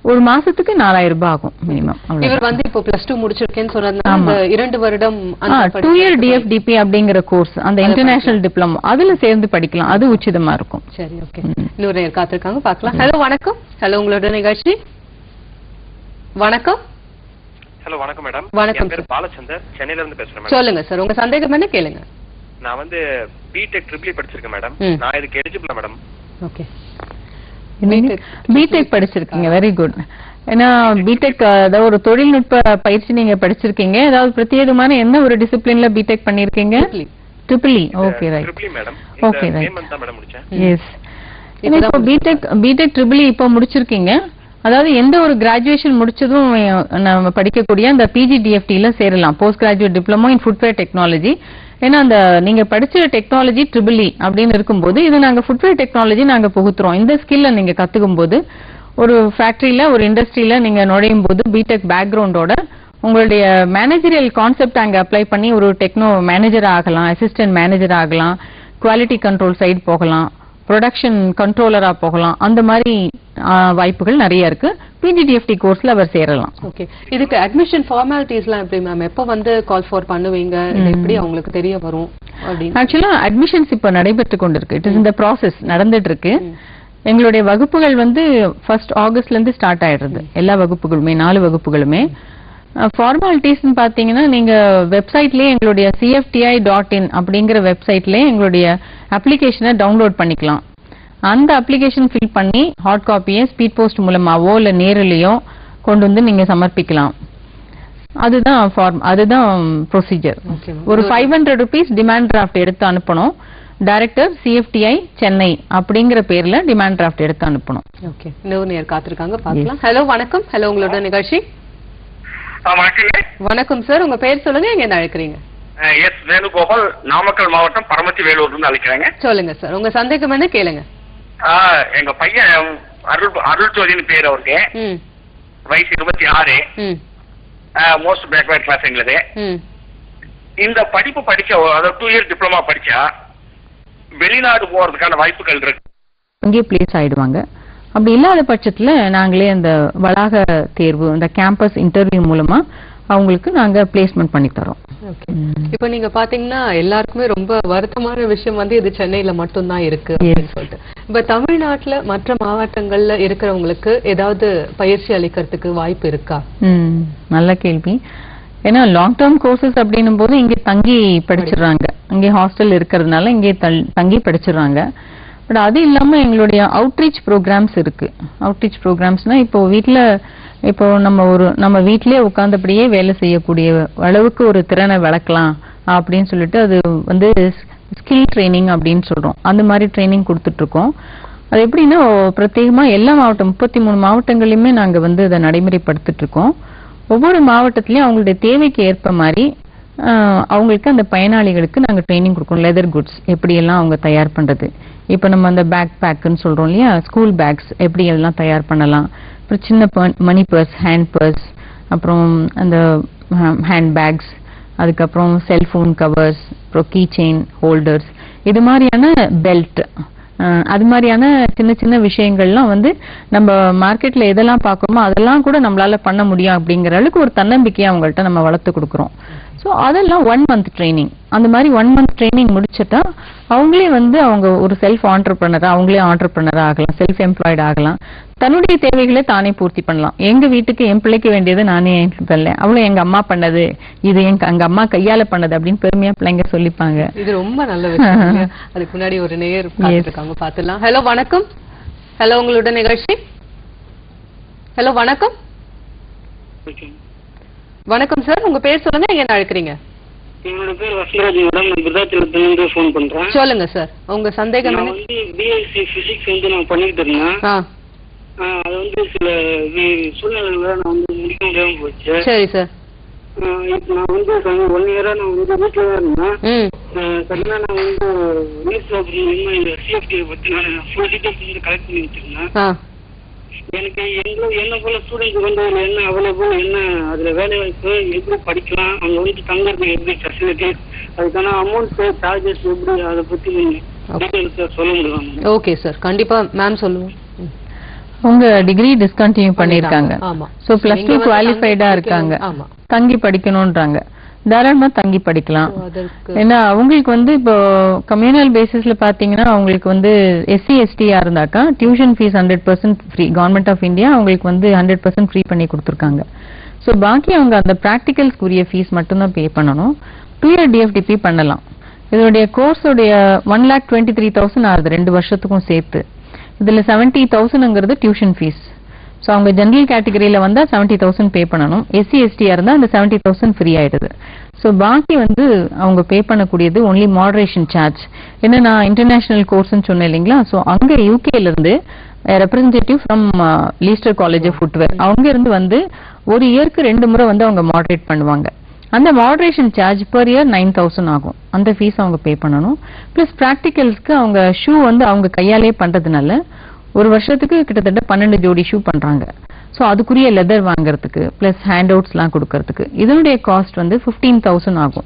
ஒரு மாசத்துக்கு நாலாயிரம் ரூபாய் ஆகும் மினிமம் இவர் வந்து இப்போ பிளஸ் டூ முடிச்சிருக்கேன்னு சொன்னதுனால ஆமா. இந்த இரண்டு வருடம் அந்த டூ படிப்பு- இயர் டிஎஃப்டிபி அப்படிங்கிற கோர்ஸ் அந்த இன்டர்நேஷனல் டிப்ளமோ அதுல சேர்ந்து படிக்கலாம் அது உச்சிதமா இருக்கும் சரி ஓகே ம். இன்னொரு நேர் காத்திருக்காங்க பார்க்கலாம் ஹலோ வணக்கம் ஹலோ உங்களோட நிகழ்ச்சி வணக்கம் ஹலோ வணக்கம் மேடம் வணக்கம் என் பேர் சார். பாலச்சந்தர் சென்னையில இருந்து பேசுறேன் மேடம் சொல்லுங்க சார் உங்க சந்தேகம் என்ன கேளுங்க நான் வந்து பிடெக் ட்ரிபிள் படிச்சிருக்கேன் மேடம் ம். நான் இதுக்கு எலிஜிபிளா மேடம் ஓகே பிடெக் படிச்சிருக்கீங்க வெரி குட் ஏன்னா பிடெக் அதாவது ஒரு தொழில்நுட்ப பயிற்சி நீங்க படிச்சிருக்கீங்க ஏதாவது பிரத்யேகமான என்ன ஒரு டிசிப்ளின்ல பிடெக் பண்ணிருக்கீங்க triple okay right triple madam Okay, இந்த right. பேமெண்ட் தான் மேடம் முடிச்சேன் எஸ் இப்போ பிடெக் பிடெக் ட்ரிபிள் இப்போ முடிச்சிருக்கீங்க அதாவது எந்த ஒரு கிராஜுவேஷன் முடிச்சதும் அஹ், நம்ம படிக்கக்கூடிய அந்த பிஜிடிஎஃப்டில சேரலாம் post graduate diploma in footwear technology ஏன்னா அந்த நீங்க படிச்ச டெக்னாலஜி ட்ரிபிள் அப்படின்னு இருக்கும்போது இது நாங்க ஃபுட்வேர் டெக்னாலஜி நாங்க புகுத்துறோம் இந்த ஸ்கில்ல நீங்க கத்துக்கும் போது ஒரு ஃபேக்டரியில ஒரு இண்டஸ்ட்ரியில நீங்க நுழையும் போது பிடெக் பேக்ரவுண்டோட உங்களுடைய மேனேஜரியல் கான்செப்ட் அங்க அப்ளை பண்ணி ஒரு டெக்னோ மேனேஜர் ஆகலாம் அசிஸ்டன்ட் மேனேஜர் ஆகலாம் குவாலிட்டி கண்ட்ரோல் சைடு போகலாம் ப்ரொடக்ஷன் கண்ட்ரோலரா போகலாம் அந்த மாதிரி ஆ, வாய்ப்புகள் நிறைய இருக்கு பிஜிடிஎஃப்டி கோர்ஸ்ல அவர் சேரலாம் ஓகே இதுக்கு அட்மிஷன் ஃபார்மாலிட்டிஸ்லாம் எப்படி மேம் எப்போ வந்து கால் ஃபார் பண்ணுவீங்க இது எப்படி அவங்களுக்கு தெரிய வரும் அப்படின்னு ஆக்சுவலா அட்மிஷன்ஸ் இப்ப நடைபெற்று கொண்டிருக்கு இட் இஸ் இந்த ப்ராசஸ் நடந்துட்டு இருக்கு எங்களுடைய வகுப்புகள் வந்து ஃபர்ஸ்ட் ஆகஸ்ட்ல இருந்து ஸ்டார்ட் ஆயிடுறது எல்லா வகுப்புகளுமே நாலு வகுப்புகளுமே ஃபார்மாலிட்டிஸ்னு பாத்தீங்கன்னா நீங்க வெப்சைட்லயே எங்களுடைய சிஎஃப்டிஐ டாட் இன் அப்படிங்கிற வெப்சைட்லயே எங்களுடைய அப்ளிகேஷனை டவுன்லோட் பண்ணிக்கலாம் அந்த அப்ளிகேஷன் ஃபில் பண்ணி ஹாட் காப்பியை ஸ்பீட் போஸ்ட் மூலமாவோ இல்ல நேரிலேயோ கொண்டு வந்து நீங்க சமர்ப்பிக்கலாம் அதுதான் ஃபார்ம் அதுதான் ப்ரொசீஜர் Okay, ma'am. ஒரு five hundred rupees demand draft எடுத்து அனுப்பணும் டைரக்டர் சிஎஃப்டிஐ சென்னை அப்படிங்கிற பேர்ல டிமாண்ட் டிராஃப்ட் எடுத்து அனுப்பணும் ஓகே இன்னொரு நேர் காத்திருக்காங்க பார்க்கலாம் ஹலோ வணக்கம் ஹலோ உங்களோட நிகழ்ச்சி வணக்கங்க வணக்கம் சார் உங்க பேர் சொல்லுங்க எங்க இருந்து அழைக்கிறீங்க எஸ் வேணுகோபால் நாமக்கல் மாவட்டம் பரமத்தி வேலூர்ல இருந்து அழைக்கிறேங்க சொல்லுங்க சார் உங்க சந்தேகம் என்ன கேளுங்க ஆ, எங்க பையன் அருள் அருள் ஜோதின்னு பேர் அவருக்கு ம் வயசு இருபத்தி ஆறு ம் மோஸ்ட் பேக்வேர்ட் கிளாஸ் எங்களுது ம் இந்த படிப்பு படிச்ச அதாவது டூ இயர் டிப்ளமா படிச்சா வெளிநாடு போறதுக்கான வாய்ப்புகள் இருக்கு அங்கேயே பிளேஸ் ஆயிடுவாங்க அப்படி இல்லாத பட்சத்துல நாங்களே அந்த வளாக தேர்வு அந்த கேம்பஸ் இன்டர்வியூ மூலமா அவங்களுக்கு நாங்க பிளேஸ்மெண்ட் பண்ணி தரோம் ஓகே இப்போ நீங்க பாத்தீங்கன்னா எல்லாருக்குமே ரொம்ப வருத்தமான விஷயம் வந்து இது சென்னையில மட்டும்தான் இருக்கு அப்படின்னு சொல்லிட்டு இப்ப தமிழ்நாட்டுல மற்ற மாவட்டங்கள்ல இருக்கிறவங்களுக்கு ஏதாவது பயிற்சி அளிக்கிறதுக்கு வாய்ப்பு இருக்கா ம் நல்ல கேள்வி ஏன்னா லாங் டேர்ம் கோர்சஸ் அப்படின்னும் போது இங்கே தங்கி படிச்சிடுறாங்க இங்கே ஹாஸ்டல் இருக்கிறதுனால இங்கே தல்- தங்கி படிச்சிடுறாங்க பட் அது இல்லாம எங்களுடைய அவுட்ரீச் ப்ரோக்ராம்ஸ் இருக்கு அவுட்ரீச் ப்ரோக்ராம்ஸ்னா இப்போ வீட்ல இப்போ நம்ம ஒரு நம்ம வீட்டிலேயே உட்கார்ந்தபடியே வேலை செய்யக்கூடிய அளவுக்கு ஒரு திறனை வளர்க்கலாம் அப்படின்னு சொல்லிட்டு அது வந்து ஸ்கில் ட்ரைனிங் அப்படின்னு சொல்றோம் அந்த மாதிரி ட்ரைனிங் கொடுத்துட்டு இருக்கோம் அது எப்படின்னா பிரத்யேகமா எல்லா மாவட்டம் முப்பத்தி மூணு மாவட்டங்களையுமே நாங்க வந்து அதை நடைமுறைப்படுத்திட்டு இருக்கோம் ஒவ்வொரு மாவட்டத்திலயும் அவங்களுடைய தேவைக்கு ஏற்ப மாதிரி ஆஹ், அவங்களுக்கு அந்த பயனாளிகளுக்கு நாங்க ட்ரைனிங் கொடுக்கணும் லெதர் குட்ஸ் எப்படி எல்லாம் அவங்க தயார் பண்றது இப்போ நம்ம அந்த பேக் பேக்குன்னு சொல்றோம் இல்லையா ஸ்கூல் பேக்ஸ் எப்படி எல்லாம் தயார் பண்ணலாம் அப்புறம் சின்ன மணி பர்ஸ் ஹேண்ட் பர்ஸ் அப்புறம் அந்த ஹேண்ட் பேக்ஸ் அதுக்கப்புறம் செல்போன் கவர்ஸ் அப்புறம் கீ செயின் ஹோல்டர்ஸ் இது மாதிரியான பெல்ட் அது மாதிரியான சின்ன சின்ன விஷயங்கள்லாம் வந்து நம்ம மார்க்கெட்ல எதெல்லாம் பார்க்குறோமோ அதெல்லாம் கூட நம்மளால பண்ண முடியும் அப்படிங்கிற அளவுக்கு ஒரு தன்னம்பிக்கையை அவங்கள்ட்ட நம்ம வளர்த்து கொடுக்குறோம் ஸோ அதெல்லாம் ஒன் மந்த் ட்ரைனிங் அந்த மாதிரி ஒன் மந்த் ட்ரைனிங் முடிச்சிட்டா அவங்களே வந்து அவங்க ஒரு செல்ஃப் ஆண்டர்பிரனரா அவங்களே ஆண்டர்பிரனரா ஆகலாம் செல்ஃப் எம்ப்ளாய்டு ஆகலாம் தன்னுடைய தேவைகளை தானே பூர்த்தி பண்ணலாம் எங்க வீட்டுக்கு என் பிள்ளைக்கு வேண்டியது நானே பண்ணல அவ்வளவு எங்க அம்மா பண்ணது இது எங்க எங்க அம்மா கையால பண்ணது அப்படின்னு பெருமையா பிள்ளைங்க சொல்லிப்பாங்க இது ரொம்ப நல்ல விஷயம் இல்லையா? அதுக்கு முன்னாடி ஒரு நேயர் பார்த்துருக்காங்க பார்த்துடலாம் ஹலோ வணக்கம் ஹலோ உங்களோட நிகழ்ச்சி ஹலோ வணக்கம் வணக்கம் சார் உங்க பேர் சொல்லுங்க எங்க இருந்து அழைக்கிறீங்க என்னோட பேர் வசந்தராஜ் மேடம் நான் விருதாச்சலத்திலிருந்து ஃபோன் பண்றேன் சொல்லுங்க சார் உங்க சந்தேகம் நான் என்ன வந்து பிஎஸ்சி பிசிக்ஸ் வந்து நான் பண்ணிட்டு இருந்தேன் ஆ ஆ, அது வந்து சில வி- சூழ்நிலைகளால நான் வந்து முடிக்க முடியாம போச்சு சரி சார் ஆ, இப்போ நான் வந்து ஒன் இயரா நான் வந்து வீட்டில் தான் இருந்தேன் ம் சரியா நான் வந்து நியூஸ் பேப்பர் மூலமா இந்த சிஎஃப்டியை பத்தி நான் ஃபுல் டீட்டெயில்ஸ் வந்து கலெக்ட் பண்ணி வச்சிருந்தேன் ஆ எனக்கு எங்க என்ன போல ஸ்டூடெண்ட்ஸ் வந்து அதுல என்ன அவைலபிள் என்ன அதுல வேலை வாய்ப்பு எப்படி படிக்கலாம் அங்க வந்து தங்கறதுக்கு எப்படி ஃபெசிலிட்டிஸ் அதுக்கான அமௌண்ட் சார்ஜஸ் எப்படி அதை பத்தி டீட்டெயில்ஸ் சொல்ல முடியும் ஓகே சார் கண்டிப்பா மேம் சொல்லுவோம் ம். உங்க டிகிரி டிஸ்கண்டினியூ பண்ணிருக்காங்க ஆமா. சோ பிளஸ் நீங்க டூ வந்து குவாலிஃபைடா தங்கி இருக்காங்க படிக்கணும். ஆமா. தங்கி படிக்கணும்ன்றாங்க தாராளமா தங்கி படிக்கலாம் So, அதற்கு ஏன்னா அவங்களுக்கு வந்து இப்போ கம்யூனல் பேசிஸ்ல பாத்தீங்கன்னா அவங்களுக்கு வந்து எஸ்சி எஸ்டியா இருந்தாக்கா tuition fee hundred percent free government of India அவங்களுக்கு வந்து ஹண்ட்ரட் பர்சன்ட் ஃப்ரீ பண்ணி கொடுத்துருக்காங்க ஸோ பாக்கி அவங்க அந்த ப்ராக்டிகல்ஸ்க்குரிய ஃபீஸ் மட்டும்தான் பே பண்ணணும் டூ இயர் டிஎஃப்டிபி பண்ணலாம் இதோடைய கோர்ஸோடைய one lakh twenty three thousand ஆகுது ரெண்டு வருஷத்துக்கும் சேர்த்து இதுல செவன்ட்டி தௌசண்ட்ங்கிறது டியூஷன் ஃபீஸ் ஸோ அவங்க ஜென்ரல் கேட்டகரியில வந்தா செவன்ட்டி தௌசண்ட் பே பண்ணணும் எஸ்சி எஸ்டியா இருந்தா அந்த செவன்ட்டி தௌசண்ட் ஃப்ரீ ஆயிடுது ஸோ பாக்கி வந்து அவங்க பே பண்ணக்கூடியது ஒன்லி மாடரேஷன் சார்ஜ் ஏன்னா நான் இன்டர்நேஷனல் கோர்ஸ்னு சொன்னேன் இல்லைங்களா ஸோ அங்க யூகேல இருந்து representative from Leicester college of footwear அவங்க இருந்து வந்து ஒரு இயருக்கு ரெண்டு முறை வந்து அவங்க மாடரேட் பண்ணுவாங்க அந்த moderation charge per year nine thousand ஆகும் அந்த ஃபீஸ் அவங்க பே பண்ணணும் ப்ளஸ் ப்ராக்டிகல்ஸ்க்கு அவங்க ஷூ வந்து அவங்க கையாலே பண்றதுனால ஒரு வருஷத்துக்கு கிட்டத்தட்ட பன்னெண்டு ஜோடி ஷூ பண்றாங்க ஸோ அதுக்குரிய லெதர் வாங்குறதுக்கு ப்ளஸ் ஹேண்ட் அவுட்ஸ்லாம் கொடுக்கறதுக்கு இதனுடைய காஸ்ட் வந்து ஃபிஃப்டீன் தௌசண்ட் ஆகும்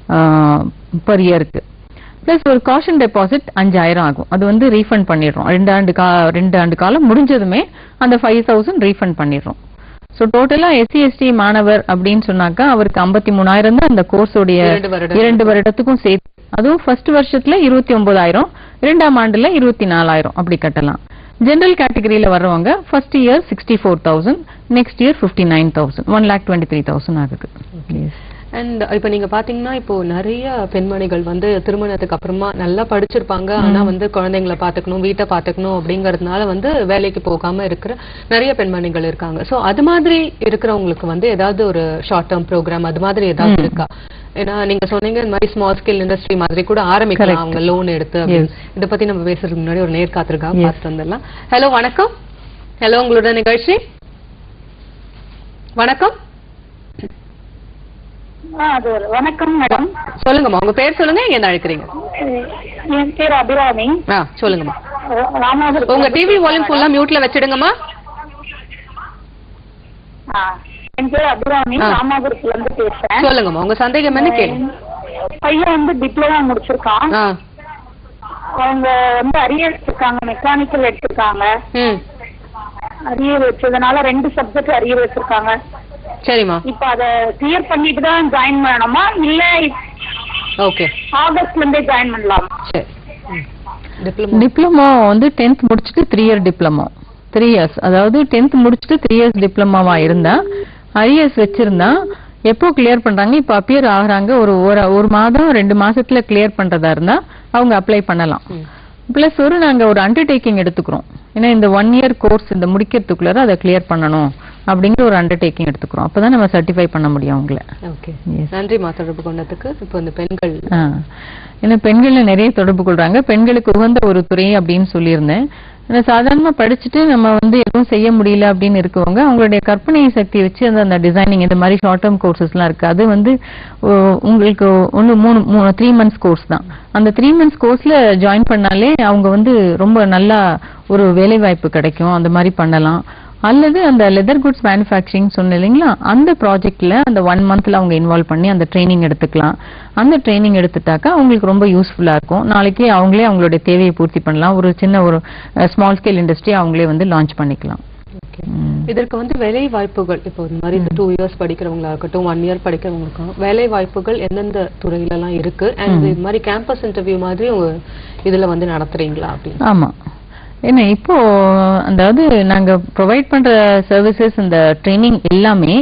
பர் இயருக்கு ப்ளஸ் ஒரு காஷன் டெபாசிட் அஞ்சாயிரம் ஆகும் அது வந்து ரீஃபண்ட் பண்ணிடுறோம் ரெண்டு ஆண்டு கா ரெண்டு ஆண்டு காலம் முடிஞ்சதுமே அந்த ஃபைவ் தௌசண்ட் ரீஃபண்ட் பண்ணிடுறோம் ஸோ டோட்டலா எஸ்சி எஸ்டி மாணவர் அப்படின்னு சொன்னாக்கா அவருக்கு ஐம்பத்தி மூணாயிரம் தான் அந்த கோர்ஸோடைய இரண்டு வருடம். இரண்டு வருடத்துக்கும் சேர்த்து அதுவும் ஃபர்ஸ்ட் வருஷத்துல இருபத்தி ஒன்பதாயிரம் இரண்டாம் ஆண்டுல இருபத்தி நாலாயிரம் அப்படி கட்டலாம் ஜெனரல் கேட்டகரியில வர்றவங்க first year sixty four thousand next year fifty nine thousand one lakh twenty three thousand ஆகுது Yes. அண்ட் இப்ப நீங்க பாத்தீங்கன்னா இப்போ நிறைய பெண்மணிகள் வந்து திருமணத்துக்கு அப்புறமா நல்லா படிச்சிருப்பாங்க ஆனா வந்து குழந்தைங்களை பாத்துக்கணும் வீட்டை பாத்துக்கணும் அப்படிங்கறதுனால வந்து வேலைக்கு போகாம இருக்கிற நிறைய பெண்மணிகள் இருக்காங்க சோ அது மாதிரி இருக்கிறவங்களுக்கு வந்து ஏதாவது ஒரு ஷார்ட் டேர்ம் ப்ரோக்ராம் அது மாதிரி ஏதாவது இருக்கா ஏன்னா நீங்க சொன்னீங்க இந்த மாதிரி ஸ்மால் ஸ்கேல் இண்டஸ்ட்ரி மாதிரி கூட ஆரம்பிக்கலாம் Correct. அவங்க லோன் எடுத்து அப்படின்னு. இத பத்தி நம்ம பேசுறதுக்கு முன்னாடி ஒரு நேர் காத்திருக்கா Yes. பார்த்து வந்துடலாம் ஹலோ வணக்கம் ஹலோ உங்களோட நிகழ்ச்சி வணக்கம் ஆ, அது ஒரு வணக்கம் மேடம் சொல்லுங்கம்மா உங்க பேர் சொல்லுங்க எங்க இருந்து அழைக்கிறீங்க என் பேர் அபிராமி ஆ சொல்லுங்கம்மா ராமநாதபுரம் உங்க டிவி வால்யூம் ஃபுல்லா மியூட்ல வச்சிடுங்கம்மா ஆ, என் பேர் அபிராமி ஆ. ராமாபுரத்துல இருந்து பேசுறேன் சொல்லுங்கம்மா உங்க சந்தேகம் என்ன கேளுங்க பையன் வந்து டிப்ளமா முடிச்சிருக்கான் ஆ அவங்க வந்து அரியர் எடுத்திருக்காங்க மெக்கானிக்கல் எடுத்திருக்காங்க ம் அரியர் வச்சதுனால ரெண்டு சப்ஜெக்ட் அரியர் வச்சிருக்காங்க சரிம்மா இப்ப அத கிளியர் பண்ணிட்டு தான் ஜாயின் பண்ணணுமா இல்ல ஓகே ஆகஸ்ட்ல இருந்தே ஜாயின் பண்ணலாம் சரி டிப்ளமோ டிப்ளமோ வந்து டென்த் முடிச்சுட்டு three year diploma three years அதாவது டென்த் முடிச்சுட்டு த்ரீ இயர்ஸ் டிப்ளமாவா இருந்தா அரியர்ஸ் வச்சிருந்தா எப்போ கிளியர் பண்றாங்க இப்போ அப்பியர் ஆகுறாங்க ஒரு ஒரு ஒரு மாதம் ரெண்டு மாசத்துல கிளியர் பண்றதா இருந்தா அவங்க அப்ளை பண்ணலாம் பிளஸ் ஒரு நாங்க ஒரு அண்டர்டேக்கிங் எடுத்துக்கிறோம் ஏன்னா இந்த ஒன் இயர் கோர்ஸ் இந்த முடிக்கிறதுக்குள்ளார அதை கிளியர் பண்ணணும் அப்படிங்கிற ஒரு அண்டர்டேக்கிங் எடுத்துக்கிறோம் அப்பதான் நம்ம சர்டிஃபை பண்ண முடியும் அவங்கள ஓகே Yes. நன்றிம்மா தொடர்பு கொண்டதுக்கு இப்போ இந்த பெண்கள் ஆ. ஏன்னா பெண்கள் நிறைய தொடர்பு கொள்றாங்க பெண்களுக்கு உகந்த ஒரு துறை அப்படின்னு சொல்லியிருந்தேன் ஆனா சாதாரணமா படிச்சுட்டு நம்ம வந்து எதுவும் செய்ய முடியல அப்படின்னு இருக்கவங்க அவங்களுடைய கற்பனை சக்தி வச்சு அந்த அந்த டிசைனிங் இந்த மாதிரி ஷார்ட் டேர்ம் கோர்சஸ்லாம் இருக்கு அது வந்து ஓ, உங்களுக்கு ஒன்று மூணு த்ரீ மந்த்ஸ் கோர்ஸ் தான் அந்த த்ரீ மந்த்ஸ் கோர்ஸ்ல ஜாயின் பண்ணாலே அவங்க வந்து ரொம்ப நல்லா ஒரு வேலை வாய்ப்பு கிடைக்கும் அந்த மாதிரி பண்ணலாம் அல்லது அந்த லெதர் குட்ஸ் மேனுஃபேக்சரிங் சொன்னேன் இல்லைங்களா அந்த ப்ராஜெக்ட்ல அந்த ஒன் மந்த்ல அவங்க இன்வால்வ் பண்ணி அந்த ட்ரைனிங் எடுத்துக்கலாம் அந்த ட்ரைனிங் எடுத்துட்டாக்கா அவங்களுக்கு ரொம்ப யூஸ்ஃபுல்லா இருக்கும் நாளைக்கே அவங்களே அவங்களுடைய தேவையை பூர்த்தி பண்ணலாம் ஒரு சின்ன ஒரு ஸ்மால் ஸ்கேல் இண்டஸ்ட்ரி அவங்களே வந்து லான்ச் பண்ணிக்கலாம் ஓகே இதற்கு வந்து வேலை வாய்ப்புகள் இப்போ இந்த மாதிரி டூ இயர்ஸ் படிக்கிறவங்களா இருக்கட்டும் ஒன் இயர் படிக்கிறவங்களுக்கும் வேலை வாய்ப்புகள் எந்தெந்த துறையில எல்லாம் இருக்கு அண்ட் இது மாதிரி கேம்பஸ் இன்டர்வியூ மாதிரி உங்க இதுல வந்து நடத்துறீங்களா அப்படின்னு ஆமா ஏன்னா இப்போ அதாவது நாங்க ப்ரொவைட் பண்ற சர்வீசஸ் இந்த ட்ரைனிங் எல்லாமே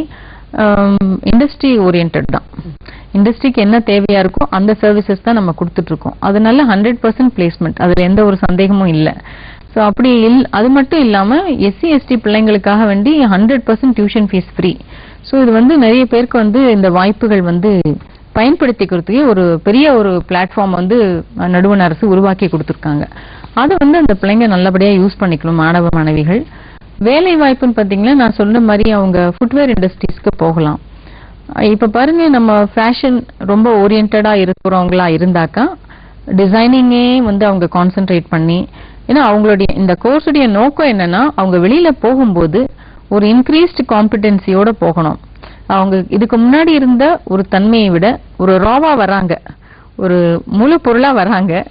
இண்டஸ்ட்ரி ஓரியன்ட் தான் இண்டஸ்ட்ரிக்கு என்ன தேவையா இருக்கோ அந்த சர்வீசஸ் தான் நம்ம கொடுத்துட்டு இருக்கோம் அதனால ஹண்ட்ரட் பர்சன்ட் பிளேஸ்மெண்ட் அதுல எந்த ஒரு சந்தேகமும் இல்லை ஸோ அப்படி இல் அது மட்டும் இல்லாம எஸ்சி எஸ்டி பிள்ளைங்களுக்காக வேண்டி hundred percent tuition fee free so இது வந்து நிறைய பேருக்கு வந்து இந்த வாய்ப்புகள் வந்து பயன்படுத்திக்கிறதுக்கே ஒரு பெரிய ஒரு பிளாட்ஃபார்ம் வந்து அஹ், நடுவண் அரசு உருவாக்கி கொடுத்துருக்காங்க அதை வந்து அந்த பிள்ளைங்க நல்லபடியா யூஸ் பண்ணிக்கணும் மாணவ மாணவிகள் வேலை வாய்ப்புன்னு பாத்தீங்கன்னா நான் சொன்ன மாதிரி அவங்க ஃபுட்வேர் இண்டஸ்ட்ரீஸ்க்கு போகலாம் அஹ் இப்ப பாருங்க நம்ம ஃபேஷன் ரொம்ப ஓரியன்டா இருக்கிறவங்களா இருந்தாக்கா டிசைனிங்கே வந்து அவங்க கான்சென்ட்ரேட் பண்ணி ஏன்னா அவங்களுடைய இந்த கோர்ஸுடைய நோக்கம் என்னன்னா அவங்க வெளியில போகும்போது ஒரு இன்க்ரீஸ்டு காம்பிடென்சியோட போகணும் அவங்க இதுக்கு முன்னாடி இருந்த ஒரு தன்மையை விட ஒரு ராவா வராங்க ஒரு முழு பொருளா வராங்க சோ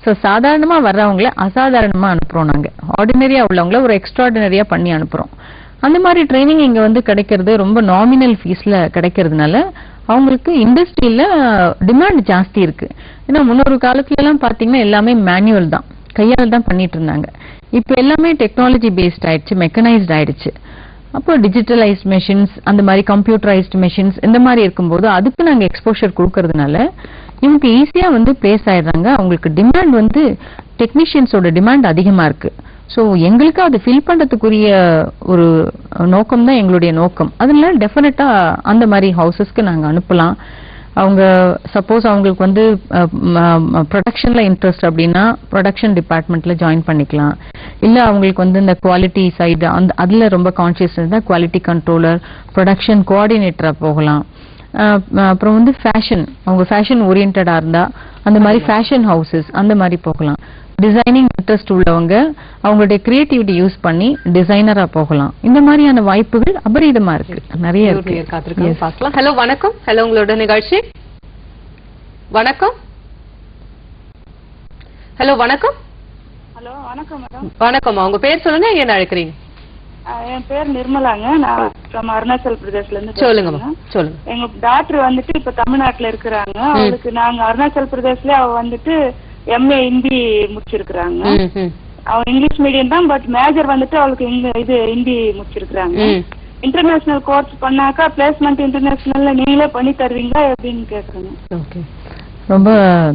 ஸோ சாதாரணமா வர்றவங்கள அசாதாரணமா அனுப்புறோம் நாங்க ஆர்டினரியா உள்ளவங்கள ஒரு எக்ஸ்ட்ராடினரியா பண்ணி அனுப்புறோம் அந்த மாதிரி ட்ரைனிங் இங்க வந்து கிடைக்கிறது ரொம்ப நாமினல் ஃபீஸ்ல கிடைக்கிறதுனால அவங்களுக்கு இண்டஸ்ட்ரியில டிமாண்ட் ஜாஸ்தி இருக்கு ஏன்னா முன்னொரு காலத்துல எல்லாம் பாத்தீங்கன்னா எல்லாமே மேனுவல் தான் கையால் தான் பண்ணிட்டு இருந்தாங்க இப்போ எல்லாமே டெக்னாலஜி பேஸ்ட் ஆயிடுச்சு மெக்கனைஸ்ட் ஆயிடுச்சு அப்போ டிஜிட்டலைஸ்ட் மெஷின்ஸ் அந்த மாதிரி கம்ப்யூட்டரைஸ்டு மெஷின்ஸ் இந்த மாதிரி இருக்கும்போது அதுக்கு நாங்க எக்ஸ்போஷர் கொடுக்கறதுனால இவங்க ஈஸியா வந்து பிளேஸ் ஆயிடுறாங்க அவங்களுக்கு டிமாண்ட் வந்து டெக்னீஷியன்ஸோட டிமாண்ட் அதிகமா இருக்கு ஸோ எங்களுக்கு அது ஃபில் பண்றதுக்குரிய ஒரு நோக்கம் தான் எங்களுடைய நோக்கம் அதனால டெஃபினட்டா அந்த மாதிரி ஹவுசஸ்க்கு நாங்க அனுப்பலாம் அவங்க சப்போஸ் அவங்களுக்கு வந்து ப்ரொடக்ஷன்ல இன்ட்ரெஸ்ட் அப்படின்னா ப்ரொடக்ஷன் டிபார்ட்மெண்ட்ல ஜாயின் பண்ணிக்கலாம் இல்ல அவங்களுக்கு வந்து இந்த குவாலிட்டி சைடு அந்த அதுல ரொம்ப கான்சியஸ் இருந்தா குவாலிட்டி கண்ட்ரோலர் ப்ரொடக்ஷன் கோஆர்டினேட்டரா போகலாம் அஹ் அஹ் அப்புறம் வந்து ஃபேஷன் அவங்க ஃபேஷன் ஓரியன்டா இருந்தா அந்த மாதிரி ஃபேஷன் ஹவுசஸ் அந்த மாதிரி போகலாம் டிசைனிங் இன்ட்ரெஸ்ட் உள்ளவங்க அவங்களுடைய கிரியேட்டிவிட்டி யூஸ் பண்ணி டிசைனரா போகலாம் இந்த மாதிரியான வாய்ப்புகள் அபரீதமா இருக்கு நிறைய ஒரு நேயர் இருக்கு காத்திருக்காங்க Yes. பார்க்கலாம் ஹலோ வணக்கம் ஹலோ உங்களோட நிகழ்ச்சி வணக்கம் ஹலோ வணக்கம் ஹலோ வணக்கம் மேடம் வணக்கம்மா உங்க பேர் சொல்லுங்க எங்க அழைக்கிறீங்க என் பேர் நிர்மலாங்க நான் from அருணாச்சல் பிரதேஷ்ல இருந்து சொல்லுங்கம்மா பேசுறேங்க. சொல்லுங்க எங்க டாக்டர் வந்துட்டு இப்ப தமிழ்நாட்டுல இருக்கிறாங்க அவளுக்கு நாங்க அருணாச்சல் பிரதேஷ்ல அவ வந்துட்டு எம்ஏ ஹிந்தி முடிச்சிருக்கிறாங்க ம், ம், அவ இங்கிலீஷ் மீடியம் தான் பட் மேஜர் வந்துட்டு அவளுக்கு இங்க இது ஹிந்தி முடிச்சிருக்கிறாங்க ம். இன்டர்நேஷனல் கோர்ஸ் பண்ணாக்கா பிளேஸ்மெண்ட் இன்டர்நேஷனல்ல நீங்களே பண்ணி தருவீங்களா எப்படின்னு கேக்குறேங்க ஓகே ரொம்ப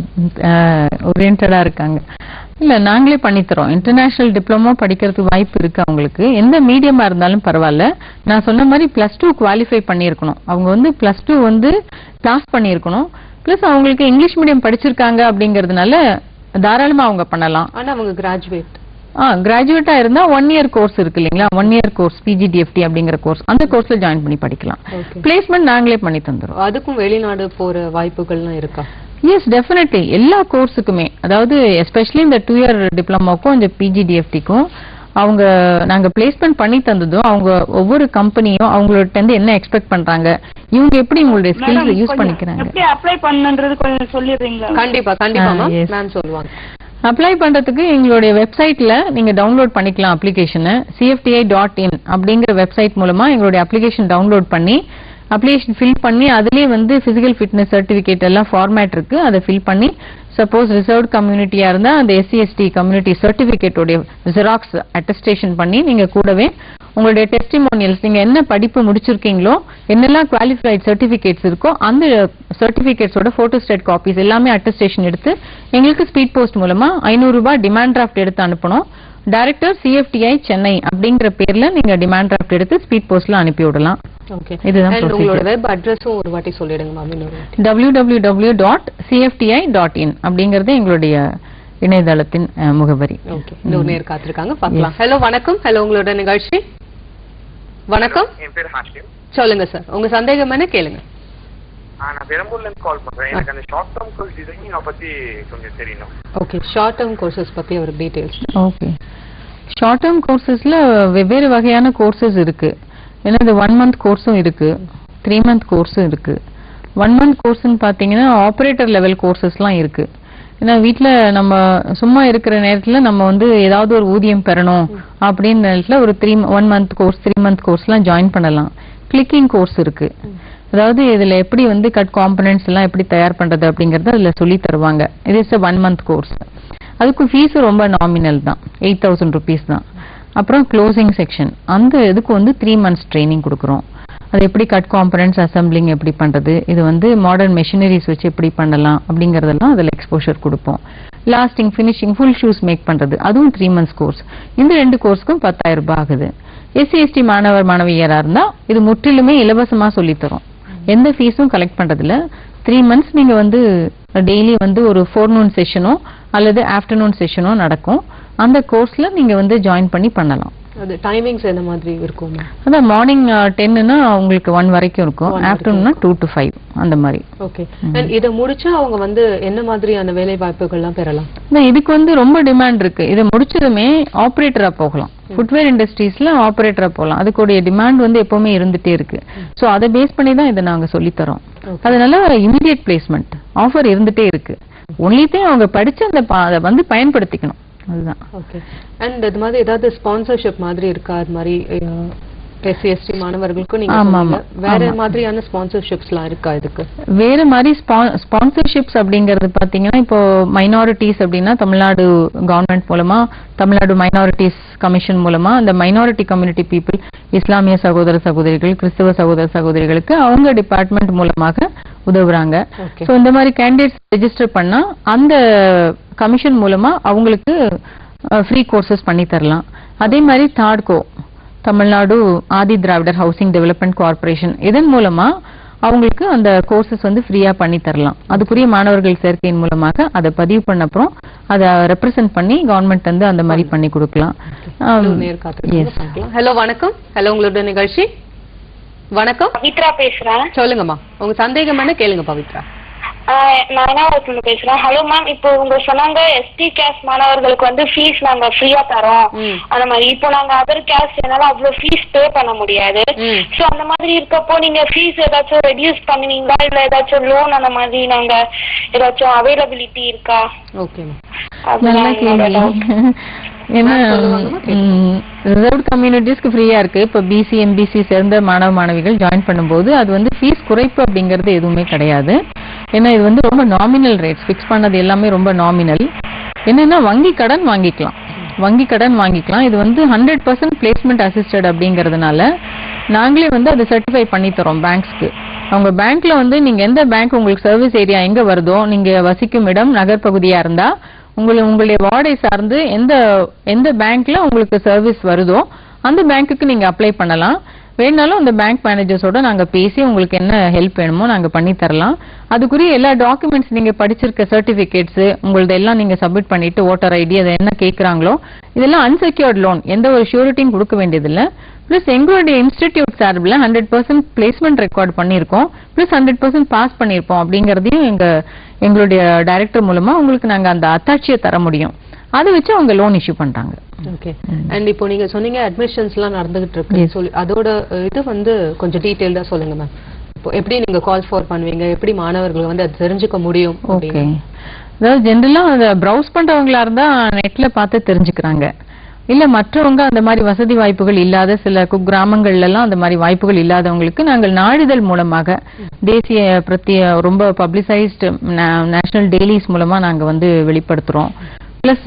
ஓரியன்டா இருக்காங்க இல்ல நாங்களே பண்ணித்தரோம் இன்டர்நேஷனல் டிப்ளமோ படிக்கிறதுக்கு வாய்ப்பு இருக்கு அவங்களுக்கு எந்த மீடியமா இருந்தாலும் பரவாயில்ல நான் சொன்ன மாதிரி பிளஸ் டூ குவாலிஃபை பண்ணியிருக்கணும் அவங்க வந்து பிளஸ் டூ வந்து பாஸ் பண்ணியிருக்கணும் பிளஸ் அவங்களுக்கு இங்கிலீஷ் மீடியம் படிச்சிருக்காங்க அப்படிங்கறதுனால தாராளமா அவங்க பண்ணலாம் ஆனா அவங்க கிராஜுவேட் ஆ கிராஜுவேட்டா இருந்தா ஒன் இயர் கோர்ஸ் இருக்கு இல்லைங்களா ஒன் இயர் கோர்ஸ் பிஜிடிஎஃப்டி அப்படிங்கிற கோர்ஸ் அந்த கோர்ஸ்ல ஜாயின் பண்ணி படிக்கலாம் ஓகே பிளேஸ்மெண்ட் நாங்களே பண்ணி தந்துரும் அதுக்கும் வெளிநாடு போற வாய்ப்புகள்லாம் இருக்கா எஸ் டெஃபினெட்லி எல்லா கோர்ஸுக்குமே அதாவது எஸ்பெஷலி இந்த டூ இயர் டிப்ளமோக்கும் இந்த பிஜிடிஎஃப்டிக்கும் அவங்க நாங்க பிளேஸ்மெண்ட் பண்ணி தந்ததும் அவங்க ஒவ்வொரு கம்பெனியும் அவங்கள்ட்ட இருந்து என்ன எக்ஸ்பெக்ட் பண்றாங்க இவங்க எப்படி உங்களுடைய மேடம் ஸ்கில்ஸ் யூஸ் கொஞ்சம் பண்ணிக்கிறாங்க எப்படி அப்ளை பண்ணுன்றது கொஞ்சம் சொல்லிடுறீங்களா கண்டிப்பா கண்டிப்பா ஆ, மேம் yes. மேம் சொல்லுவாங்க அப்ளை பண்றதுக்கு எங்களுடைய வெப்சைட்ல நீங்க டவுன்லோட் பண்ணிக்கலாம் அப்ளிகேஷனை சிஎஃப்டிஐ டாட் இன் அப்படிங்கிற வெப்சைட் மூலமா எங்களுடைய அப்ளிகேஷன் டவுன்லோட் பண்ணி அப்ளிகேஷன் ஃபில் பண்ணி அதுலயே வந்து பிசிக்கல் ஃபிட்னஸ் சர்டிபிகேட் எல்லாம் ஃபார்மேட் இருக்கு அதை ஃபில் பண்ணி சப்போஸ் ரிசர்வ்ட் கம்யூனிட்டியா இருந்தா அந்த எஸ்சி எஸ்டி கம்யூனிட்டி சர்டிபிகேட்டோடைய ஜெராக்ஸ் அட்டஸ்டேஷன் பண்ணி நீங்க கூடவே உங்களுடைய டெஸ்டிமோனியல்ஸ் நீங்க என்ன படிப்பு முடிச்சிருக்கீங்களோ என்னெல்லாம் குவாலிஃபைட் சர்டிபிகேட்ஸ் இருக்கோ அந்த சர்டிபிகேட்ஸோட போட்டோஸ்டேட் காப்பீஸ் எல்லாமே அட்டஸ்டேஷன் எடுத்து எங்களுக்கு ஸ்பீட் போஸ்ட் மூலமா ஐநூறு ரூபாய் டிமாண்ட் டிராஃப்ட் எடுத்து அனுப்பணும் டைரக்டர் சிஎஃப்டிஐ சென்னை அப்படிங்கிற பேர்ல நீங்க டிமாண்ட் டிராஃப்ட் எடுத்து ஸ்பீட் போஸ்ட்ல அனுப்பி விடலாம் ஓகே இதுதான் And உங்களோட procedure. வெப் அட்ரஸும் ஒரு வாட்டி சொல்லிடுங்க மேம் இன்னொரு வாட்டி www.cfti.in dot CFTI dot in அப்படிங்கறது எங்களுடைய இணையதளத்தின் அஹ், முகவரி ஓகே இன்னொரு நேர் காத்திருக்காங்க பார்க்கலாம் ஹலோ வணக்கம் ஹலோ உங்களோட நிகழ்ச்சி வணக்கம் என் பேர் ஹாஷிம் சொல்லுங்க சார் உங்க சந்தேகம் என்ன கேளுங்க ஆ, நான் பெரம்பூர்ல இருந்து கால் பண்றேன் எனக்கு அந்த ஷார்ட் டேர்ம் கோர்ஸ் டிசைனிங் பத்தி கொஞ்சம் தெரியணும் ஓகே ஷார்ட் டேர்ம் கோர்சஸ் பத்தி ஒரு டீடைல்ஸ் ஓகே ஷார்ட் டேர்ம் கோர்சஸ்ல வெவ்வேறு வகையான கோர்சஸ் இருக்கு ஏன்னா இந்த ஒன் மந்த் கோர்ஸும் இருக்கு த்ரீ மந்த் கோர்ஸும் இருக்கு ஒன் மந்த் கோர்ஸ்னு பார்த்தீங்கன்னா ஆப்ரேட்டர் லெவல் கோர்சஸ்லாம் இருக்கு ஏன்னா வீட்ல நம்ம சும்மா இருக்கிற நேரத்துல நம்ம வந்து ஏதாவது ஒரு ஊதியம் பெறணும் அப்படின்னு நேரத்துல ஒரு three one month course three month கோர்ஸ்லாம் ஜாயின் பண்ணலாம் கிளிக்கிங் கோர்ஸ் இருக்கு அதாவது இதுல எப்படி வந்து கட் காம்பனன்ட்ஸ் எல்லாம் எப்படி தயார் பண்றது அப்படிங்கறத அதுல சொல்லி தருவாங்க இது இஸ் ஒன் மந்த் கோர்ஸ் அதுக்கு ஃபீஸ் ரொம்ப நாமினல் தான் எயிட் தௌசண்ட் ருபீஸ் தான் அப்புறம் க்ளோசிங் செக்ஷன் அந்த இதுக்கு வந்து த்ரீ மந்த்ஸ் ட்ரைனிங் கொடுக்குறோம் அது எப்படி கட் காம்பனன்ட்ஸ் அசம்பிளிங் எப்படி பண்றது இது வந்து மாடர்ன் மெஷினரிஸ் வச்சு எப்படி பண்ணலாம் அப்படிங்கறதெல்லாம் அதுல எக்ஸ்போஷர் கொடுப்போம் lasting finishing full shoes make பண்றது அதுவும் த்ரீ மந்த்ஸ் கோர்ஸ் இந்த ரெண்டு கோர்ஸ்க்கும் பத்தாயிரம் ரூபாய் ஆகுது எஸ்சி எஸ்டி மாணவர் மாணவியரா இருந்தா இது முற்றிலுமே இலவசமா சொல்லித் தரோம் எந்த ஃபீஸும் கலெக்ட் பண்றதில்ல த்ரீ மந்த்ஸ் நீங்க வந்து டெய்லி வந்து ஒரு ஃபோர்நூன் செஷனோ அல்லது ஆஃப்டர்நூன் செஷனோ நடக்கும் அந்த கோர்ஸ்ல நீங்க வந்து ஜாயின் பண்ணி பண்ணலாம் அது டைமிங்ஸ் என்ன மாதிரி இருக்கும் மேம் அதான் மார்னிங் டென்னுனா உங்களுக்கு ஒன் வரைக்கும் இருக்கும் One ஆஃப்டர்நூன்னா டூ டு ஃபைவ் அந்த மாதிரி ஓகே அண்ட் இதை முடிச்சா அவங்க வந்து என்ன மாதிரியான வேலை வாய்ப்புகள்லாம் பெறலாம் அதான் இதுக்கு வந்து ரொம்ப டிமாண்ட் இருக்கு இதை முடிச்சதுமே ஆப்ரேட்டரா போகலாம் ஃபுட்வேர் இண்டஸ்ட்ரீஸ்ல ஆப்ரேட்டரா போகலாம் அதுக்குடைய டிமாண்ட் வந்து எப்பவுமே இருந்துட்டே இருக்கு சோ அதை பேஸ் பண்ணி தான் இதை நாங்க சொல்லித் தரோம் Okay. அதனால இமிடியட் பிளேஸ்மெண்ட் ஆஃபர் இருந்துட்டே இருக்கு ஒன்லி திங் அவங்க படிச்சு அந்த ப- அதை வந்து பயன்படுத்திக்கணும் அதுதான் ஓகே அண்ட் இது மாதிரி ஏதாவது ஸ்பான்சர்ஷிப் மாதிரி இருக்கா அது மாதிரி எஸ்சி எஸ்டி மாணவர்களுக்கும் நீங்க ஆமா, சொன்னீங்க. ஆமா. வேற ஆமா. மாதிரியான ஸ்பான்சர்ஷிப்ஸ்லாம் இருக்கா இதுக்கு வேற மாதிரி ஸ்பான்சர்ஷிப்ஸ் அப்படிங்கிறது பாத்தீங்கன்னா இப்போ மைனாரிட்டிஸ் அப்படின்னா தமிழ்நாடு கவர்மெண்ட் மூலமா தமிழ்நாடு மைனாரிட்டிஸ் கமிஷன் மூலமா அந்த மைனாரிட்டி கம்யூனிட்டி பீப்புள் இஸ்லாமிய சகோதர சகோதரிகள் கிறிஸ்தவ சகோதர சகோதரிகளுக்கு அவங்க டிபார்ட்மெண்ட் மூலமாக உதவுறாங்க Okay. ஸோ இந்த மாதிரி கேண்டிடேட்ஸ் ரெஜிஸ்டர் பண்ணா அந்த கமிஷன் மூலமா அவங்களுக்கு ஃப்ரீ கோர்சஸ் பண்ணி தரலாம் அதே மாதிரி தாட்கோ Tamil Nadu Adi Dravidar housing development corporation இதன் மூலமா அவங்களுக்கு அந்த கோர்சஸ் வந்து ஃப்ரீயா பண்ணி தரலாம் அதுக்குரிய மாணவர்கள் சேர்க்கையின் மூலமாக அதை பதிவு பண்ண அப்புறம் அதை ரெப்ரசென்ட் பண்ணி கவர்மெண்ட் வந்து அந்த மாதிரி பண்ணி கொடுக்கலாம் நேர் காத்திருக்கீங்க ஹலோ வணக்கம் ஹலோ உங்களோட நிகழ்ச்சி வணக்கம் பவித்ரா பேசுறேன் சொல்லுங்கம்மா உங்க சந்தேகம் என்ன கேளுங்க பவித்ரா ஆஹ் நான் என்ன ஒருத்தவங்க பேசுறேன் ஹலோ மேம் இப்போ உங்க சொன்னாங்க எஸ்டி கேஸ் மாணவர்களுக்கு வந்து ஃபீஸ் நாங்க ஃப்ரீயா தரோம் ம். அந்த மாதிரி இப்போ நாங்க அதர் கேஸ் என்னால அவ்வளவு ஃபீஸ் பே பண்ண முடியாது ம். சோ அந்த மாதிரி இருக்கப்போ நீங்க ஃபீஸ் ஏதாச்சும் ரெடியூஸ் பண்ணுவீங்களா இல்ல ஏதாச்சும் லோன் அந்த மாதிரி நாங்க ஏதாச்சும் அவைலபிலிட்டி இருக்கா ஓகேம்மா நல்ல அதுதான் என்னோட doubt. கேள்வி ஏன்னா நான் சொல்லுவாங்கம்மா, ரிசர்வ் கம்யூனிட்டிஸ்க்கு ஃப்ரீயா இருக்கு இப்ப பிசி எம்பிசி சேர்ந்த மாணவ மாணவிகள் ஜாயின் பண்ணும்போது அது வந்து ஃபீஸ் குறைப்பு அப்படிங்கிறது எதுவுமே கிடையாது ஏன்னா இது வந்து ரொம்ப நாமினல் ரேட்ஸ் ஃபிக்ஸ் பண்ணது எல்லாமே ரொம்ப நாமினல் என்னன்னா வங்கி கடன் வாங்கிக்கலாம் வங்கி கடன் வாங்கிக்கலாம் இது வந்து ஹண்ட்ரட் பர்சன்ட் பிளேஸ்மெண்ட் அசிஸ்டட் அப்படிங்கறதுனால நாங்களே வந்து அதை சர்டிஃபை பண்ணி தரோம் பேங்க்ஸ்க்கு அவங்க பேங்க்ல வந்து நீங்க எந்த பேங்க் உங்களுக்கு சர்வீஸ் ஏரியா எங்க வருதோ நீங்க வசிக்கும் இடம் நகர்பகுதியா இருந்தா உங்களை உங்களுடைய வார்டை சார்ந்து எந்த எந்த பேங்க்ல உங்களுக்கு சர்வீஸ் வருதோ அந்த பேங்க்குக்கு நீங்க அப்ளை பண்ணலாம் வேணாலும் அந்த பேங்க் மேனேஜர்ஸோட நாங்க பேசி உங்களுக்கு என்ன ஹெல்ப் வேணுமோ நாங்க பண்ணி தரலாம் அதுக்குரிய எல்லா டாக்குமெண்ட்ஸ் நீங்க படிச்சிருக்க சர்டிபிகேட்ஸ் உங்களது எல்லாம் நீங்க சப்மிட் பண்ணிட்டு ஓட்டர் ஐடி அதை என்ன கேக்குறாங்களோ இதெல்லாம் அன்செக்யூர்ட் லோன் எந்த ஒரு ஷூரிட்டியும் கொடுக்க வேண்டியதில்லை பிளஸ் எங்களுடைய இன்ஸ்டிடியூட் சார்பில் ஹண்ட்ரட் பர்சன்ட் பிளேஸ்மெண்ட் ரெக்கார்ட் பண்ணியிருக்கோம் பிளஸ் ஹண்ட்ரட் பர்சன்ட் பாஸ் பண்ணியிருப்போம் அப்படிங்கறதையும் எங்க எங்களுடைய டைரக்டர் மூலமா உங்களுக்கு நாங்க அந்த அத்தாட்சியை தர முடியும் அதை வச்சு அவங்க லோன் இஷ்யூ பண்றாங்க ஓகே அண்ட் இப்போ நீங்க சொன்னீங்க அட்மிஷன்ஸ்லாம் நடந்துகிட்டு இருக்கு சொல்லி அதோட அஹ், இது வந்து கொஞ்சம் டீடைல்டா சொல்லுங்க மேம் இப்போ எப்படி நீங்க கால் ஃபார் பண்ணுவீங்க எப்படி மாணவர்கள் வந்து அது தெரிஞ்சுக்க முடியும் ஓகே அப்படின்னு? அதாவது ஜென்ரலா அதை ப்ரௌஸ் பண்றவங்களா இருந்தா நெட்ல பார்த்து தெரிஞ்சுக்கிறாங்க இல்ல மற்றவங்க அந்த மாதிரி வசதி வாய்ப்புகள் இல்லாத சில குக்கிராமங்கள்ல எல்லாம் அந்த மாதிரி வாய்ப்புகள் இல்லாதவங்களுக்கு நாங்கள் நாளிதழ் மூலமாக தேசிய பிரத்திய ரொம்ப பப்ளிசைஸ்டு நேஷனல் டெய்லிஸ் மூலமா நாங்க வந்து வெளிப்படுத்துறோம் பிளஸ்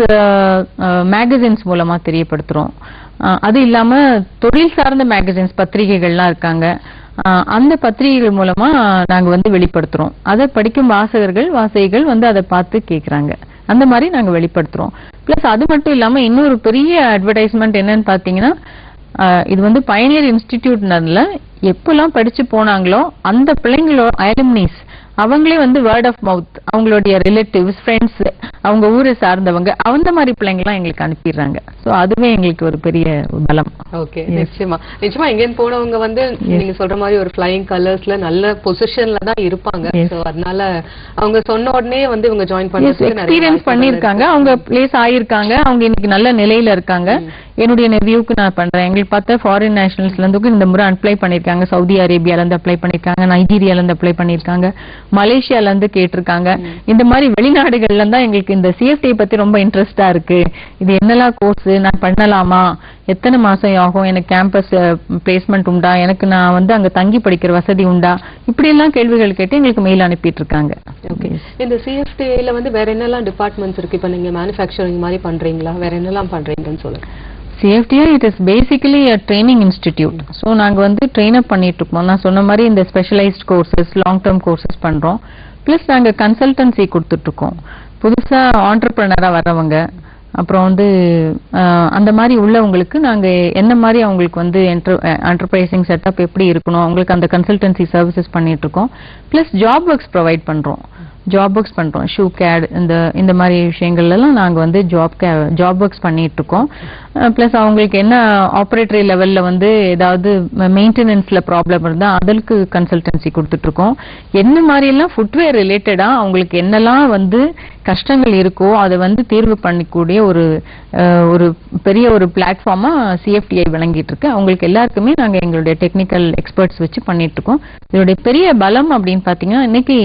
மேகசின்ஸ் மூலமா தெரியப்படுத்துறோம் அஹ், அது இல்லாம தொழில் சார்ந்த மேகசின்ஸ் பத்திரிகைகள்லாம் இருக்காங்க அஹ், அந்த பத்திரிகைகள் மூலமா நாங்க வந்து வெளிப்படுத்துறோம் அதை படிக்கும் வாசகர்கள் வாசகிகள் வந்து அதை பார்த்து கேக்குறாங்க அந்த மாதிரி நாங்க வெளிப்படுத்துறோம் பிளஸ் அது மட்டும் இல்லாம இன்னொரு பெரிய அட்வர்டைஸ்மெண்ட் என்னன்னு பாத்தீங்கன்னா அஹ், இது வந்து பயனியர் இன்ஸ்டிடியூட்னால எப்பெல்லாம் படிச்சு போனாங்களோ அந்த பிள்ளைங்களோட அலுமினிஸ் அவங்களே வந்து வேர்ட் ஆஃப் மவுத் அவங்களுடைய ரிலேட்டிவ்ஸ் ஃப்ரெண்ட்ஸ் அவங்க ஊரை சார்ந்தவங்க அந்த மாதிரி பிள்ளைங்கலாம் எங்களுக்கு அனுப்பிடுறாங்க சோ அதுவே எங்களுக்கு ஒரு பெரிய பலம் ஓகே நிச்சயமா நிச்சயமா எங்கேயும் போனவங்க வந்து நீங்க சொல்ற மாதிரி ஒரு ஃபிளைங் கலர்ஸ்ல நல்ல பொசிஷன்ல தான் இருப்பாங்க Yes. சோ அதனால அவங்க சொன்ன உடனே வந்து இவங்க ஜாயின் பண்றதுக்கு நிறைய எக்ஸ்பீரியன்ஸ் வாய்ப்புகள் பண்ணிருக்காங்க இருக்கு. அவங்க பிளேஸ் ஆயிருக்காங்க அவங்க இன்னைக்கு நல்ல நிலையில இருக்காங்க என்னுடைய நெவியூக்கு நான் பண்றேன் எங்களுக்கு பார்த்தா ஃபாரின் நேஷனல்ஸ்ல இருந்து இந்த முறை அப்ளை பண்ணிருக்காங்க சவுதி அரேபியால இருந்து அப்ளை பண்ணிருக்காங்க நைஜீரியால இருந்து அப்ளை பண்ணிருக்காங்க மலேசியால இருந்து கேட்டிருக்காங்க இந்த மாதிரி வெளிநாடுகள்ல தான் எங்களுக்கு இந்த சிஎஃப்டி பத்தி ரொம்ப இன்ட்ரெஸ்டா இருக்கு இது என்னெல்லாம் கோர்ஸ் நான் பண்ணலாமா எத்தனை மாசம் ஆகும் எனக்கு கேம்பஸ் பிளேஸ்மெண்ட் உண்டா எனக்கு நான் வந்து அங்க தங்கி படிக்கிற வசதி உண்டா இப்படி எல்லாம் கேள்விகள் கேட்டு எங்களுக்கு மெயில் அனுப்பிட்டு இருக்காங்க ஓகே இந்த சிஎஃப்டில வந்து வேற என்னெல்லாம் டிபார்ட்மெண்ட்ஸ் இருக்கு இப்ப நீங்க மேனுஃபேக்சரிங் மாதிரி பண்றீங்களா வேற என்னெல்லாம் பண்றீங்கன்னு சொல்லுங்க சிஎஃப்டியா it is basically uh training institute so நாங்க வந்து ட்ரெயின் அப் பண்ணிட்டு இருக்கோம் நான் சொன்ன மாதிரி இந்த specialised courses long term courses பண்றோம் ப்ளஸ் நாங்க கன்சல்டன்சி கொடுத்துட்டு இருக்கோம் புதுசா ஆண்டர்பிரினரா வர்றவங்க அப்புறம் வந்து அஹ், அந்த மாதிரி உள்ளவங்களுக்கு நாங்க என்ன மாதிரி அவங்களுக்கு வந்து என்டர்பிரைசிங் செட்டப் எப்படி இருக்கணும் அவங்களுக்கு அந்த கன்சல்டன்சி சர்வீசஸ் பண்ணிட்டு இருக்கோம் ப்ளஸ் ஜாப் ஒர்க்ஸ் ப்ரொவைட் பண்றோம் ஜாப் ஒர்க்ஸ் பண்றோம் ஷூ கேட் இந்த இந்த மாதிரி விஷயங்கள்ல எல்லாம் நாங்க வந்து ஜாப் ஜாப் ஒர்க்ஸ் பண்ணிட்டு இருக்கோம் ப்ளஸ் அவங்களுக்கு என்ன ஆப்ரேட்டரி லெவல்ல வந்து ஏதாவது மெயின்டெனன்ஸ்ல ப்ராப்ளம் இருந்தா அதற்கு கன்சல்டன்சி கொடுத்துட்டு இருக்கோம் என்ன மாதிரி எல்லாம் ஃபுட்வேர் ரிலேட்டடா அவங்களுக்கு என்னெல்லாம் வந்து கஷ்டங்கள் இருக்கோ அதை வந்து தீர்வு பண்ணிக்கூடிய ஒரு அஹ், ஒரு பெரிய ஒரு பிளாட்ஃபார்மா சிஎஃப்டிஐ விளங்கிட்டு இருக்கு அவங்களுக்கு எல்லாருக்குமே நாங்க எங்களுடைய டெக்னிக்கல் எக்ஸ்பர்ட்ஸ் வச்சு பண்ணிட்டு இருக்கோம் இதோடைய பெரிய பலம் அப்படின்னு பாத்தீங்கன்னா இன்னைக்கு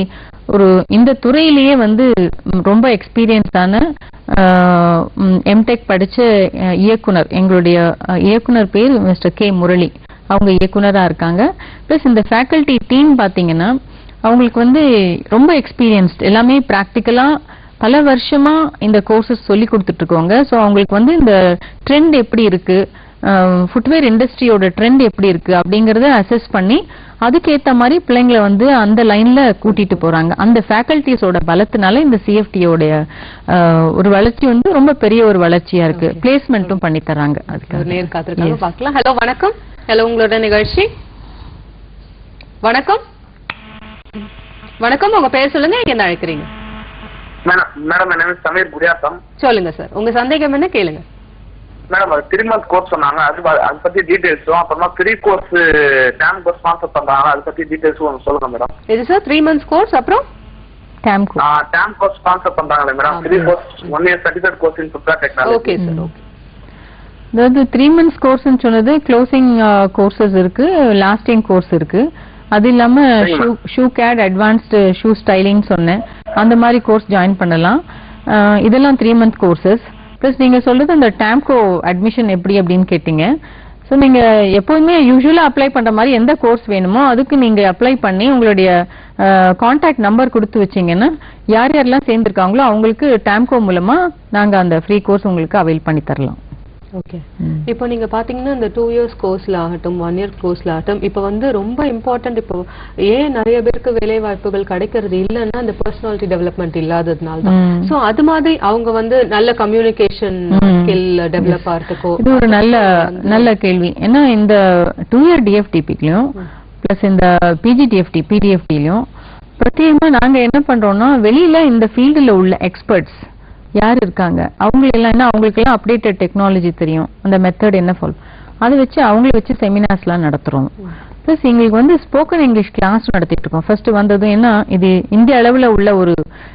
ஒரு இந்த துறையிலேயே வந்து ம், ரொம்ப எக்ஸ்பீரியன்ஸான எம்டெக் படிச்ச அஹ், இயக்குனர் எங்களுடைய அஹ், இயக்குனர் பேர் மிஸ்டர் கே முரளி அவங்க இயக்குனரா இருக்காங்க ப்ளஸ் இந்த ஃபேக்கல்டி டீம் பாத்தீங்கன்னா அவங்களுக்கு வந்து ரொம்ப எக்ஸ்பீரியன்ஸ்ட் எல்லாமே ப்ராக்டிக்கலா பல வருஷமா இந்த கோர்சஸ் சொல்லி கொடுத்துட்டு இருக்கவங்க ஸோ அவங்களுக்கு வந்து இந்த ட்ரெண்ட் எப்படி இருக்கு ஃபுட்வேர் இண்டஸ்ட்ரியோட ட்ரெண்ட் எப்படி இருக்கு அப்படிங்கறத அசஸ் பண்ணி அதுக்கேத்த மாதிரி பிள்ளைங்களை வந்து அந்த லைன்ல கூட்டிட்டு போறாங்க அந்த ஃபேக்கல்டிஸோட பலத்தினால இந்த சிஎஃப்டியோட ஒரு வளர்ச்சி வந்து ரொம்ப பெரிய ஒரு வளர்ச்சியா இருக்கு பிளேஸ்மெண்ட்டும் பண்ணி தராங்க ஒரு அதுக்கு நேர் காத்திருக்காங்க பார்க்கலாம் ஹலோ வணக்கம் ஹலோ உங்களோட நிகழ்ச்சி வணக்கம் வணக்கம் உங்க பேர் சொல்லுங்க எங்க இருந்து அழைக்கிறீங்க மேடம் மேடம் என்ன சமீர் குடியாத்தம் சொல்லுங்க சார் உங்க சந்தேகம் என்ன கேளுங்க மேடம் அது த்ரீ மந்த் கோர்ஸ் சொன்னாங்க அது ப- அதை பத்தி டீடைல்ஸும் அப்புறமா த்ரீ கோர்ஸ் டேம் கோர்ஸ் ஸ்பான்சர் பண்றாங்க அதை பத்தி டீடைல்ஸும் கொஞ்சம் சொல்லுங்க மேடம் இது சார் த்ரீ மந்த்ஸ் கோர்ஸ் அப்புறம் டேம்கோ டேம் கோர்ஸ் ஸ்பான்சர் பண்றாங்களே madam three course one year certificate course in footwear okay technology sir okay அதாவது த்ரீ மந்த்ஸ் கோர்ஸ்னு சொன்னது க்ளோசிங் கோர்சஸ் இருக்கு லாஸ்டிங் கோர்ஸ் இருக்கு அது இல்லாம shoe shoe CAD advanced shoe styling சொன்னேன் அந்த மாதிரி கோர்ஸ் ஜாயின் பண்ணலாம் அஹ், இதெல்லாம் த்ரீ மந்த் கோர்சஸ் ப்ளஸ் நீங்க சொல்றது அந்த டேம்கோ அட்மிஷன் எப்படி அப்படின்னு கேட்டீங்க ஸோ நீங்க எப்போதுமே யூஸ்வலா அப்ளை பண்ற மாதிரி எந்த கோர்ஸ் வேணுமோ அதுக்கு நீங்க அப்ளை பண்ணி உங்களுடைய காண்டாக்ட் நம்பர் கொடுத்து வச்சீங்கன்னா யார் யாரெல்லாம் சேர்ந்திருக்காங்களோ அவங்களுக்கு டேம்கோ மூலமா நாங்க அந்த ஃப்ரீ கோர்ஸ் உங்களுக்கு அவைல் பண்ணி தரலாம் ஓகே இப்போ நீங்க பாத்தீங்கன்னா இந்த டூ இயர்ஸ் கோர்ஸ்ல ஆகட்டும் ஒன் இயர் கோர்ஸ்ல ஆகட்டும் இப்போ வந்து ரொம்ப இம்பார்ட்டன்ட் இப்போ ஏன் நிறைய பேருக்கு வேலை வாய்ப்புகள் கிடைக்கிறது இல்லைன்னா அந்த பர்சனாலிட்டி டெவலப்மெண்ட் இல்லாததுனால தான் ம். சோ அது மாதிரி அவங்க வந்து நல்ல கம்யூனிகேஷன் ஸ்கில் டெவலப் ஆகிறதுக்கோ இது ஒரு நல்ல நல்ல கேள்வி ஏன்னா இந்த டூ இயர் டிஎஃப்டிபிலையும் பிளஸ் இந்த பிஜிடிஎஃப்டி பிடிஎஃப்டிலையும் பிரத்யேகமா நாங்க என்ன பண்றோம்னா வெளியில இந்த ஃபீல்டுல உள்ள எக்ஸ்பர்ட்ஸ் யார் இருக்காங்க அவங்க எல்லாம் என்ன அவங்களுக்கு எல்லாம் அப்டேட்டட் டெக்னாலஜி தெரியும் அந்த மெத்தட் என்ன ஃபாலோ அதை வச்சு அவங்கள வச்சு செமினார்ஸ்லாம் நடத்துறோம் ப்ளஸ் எங்களுக்கு வந்து ஸ்போக்கன் இங்கிலீஷ் கிளாஸ் நடத்திட்டு இருக்கோம் ஃபர்ஸ்ட் வந்ததும் என்ன இது இந்திய அளவுல உள்ள ஒரு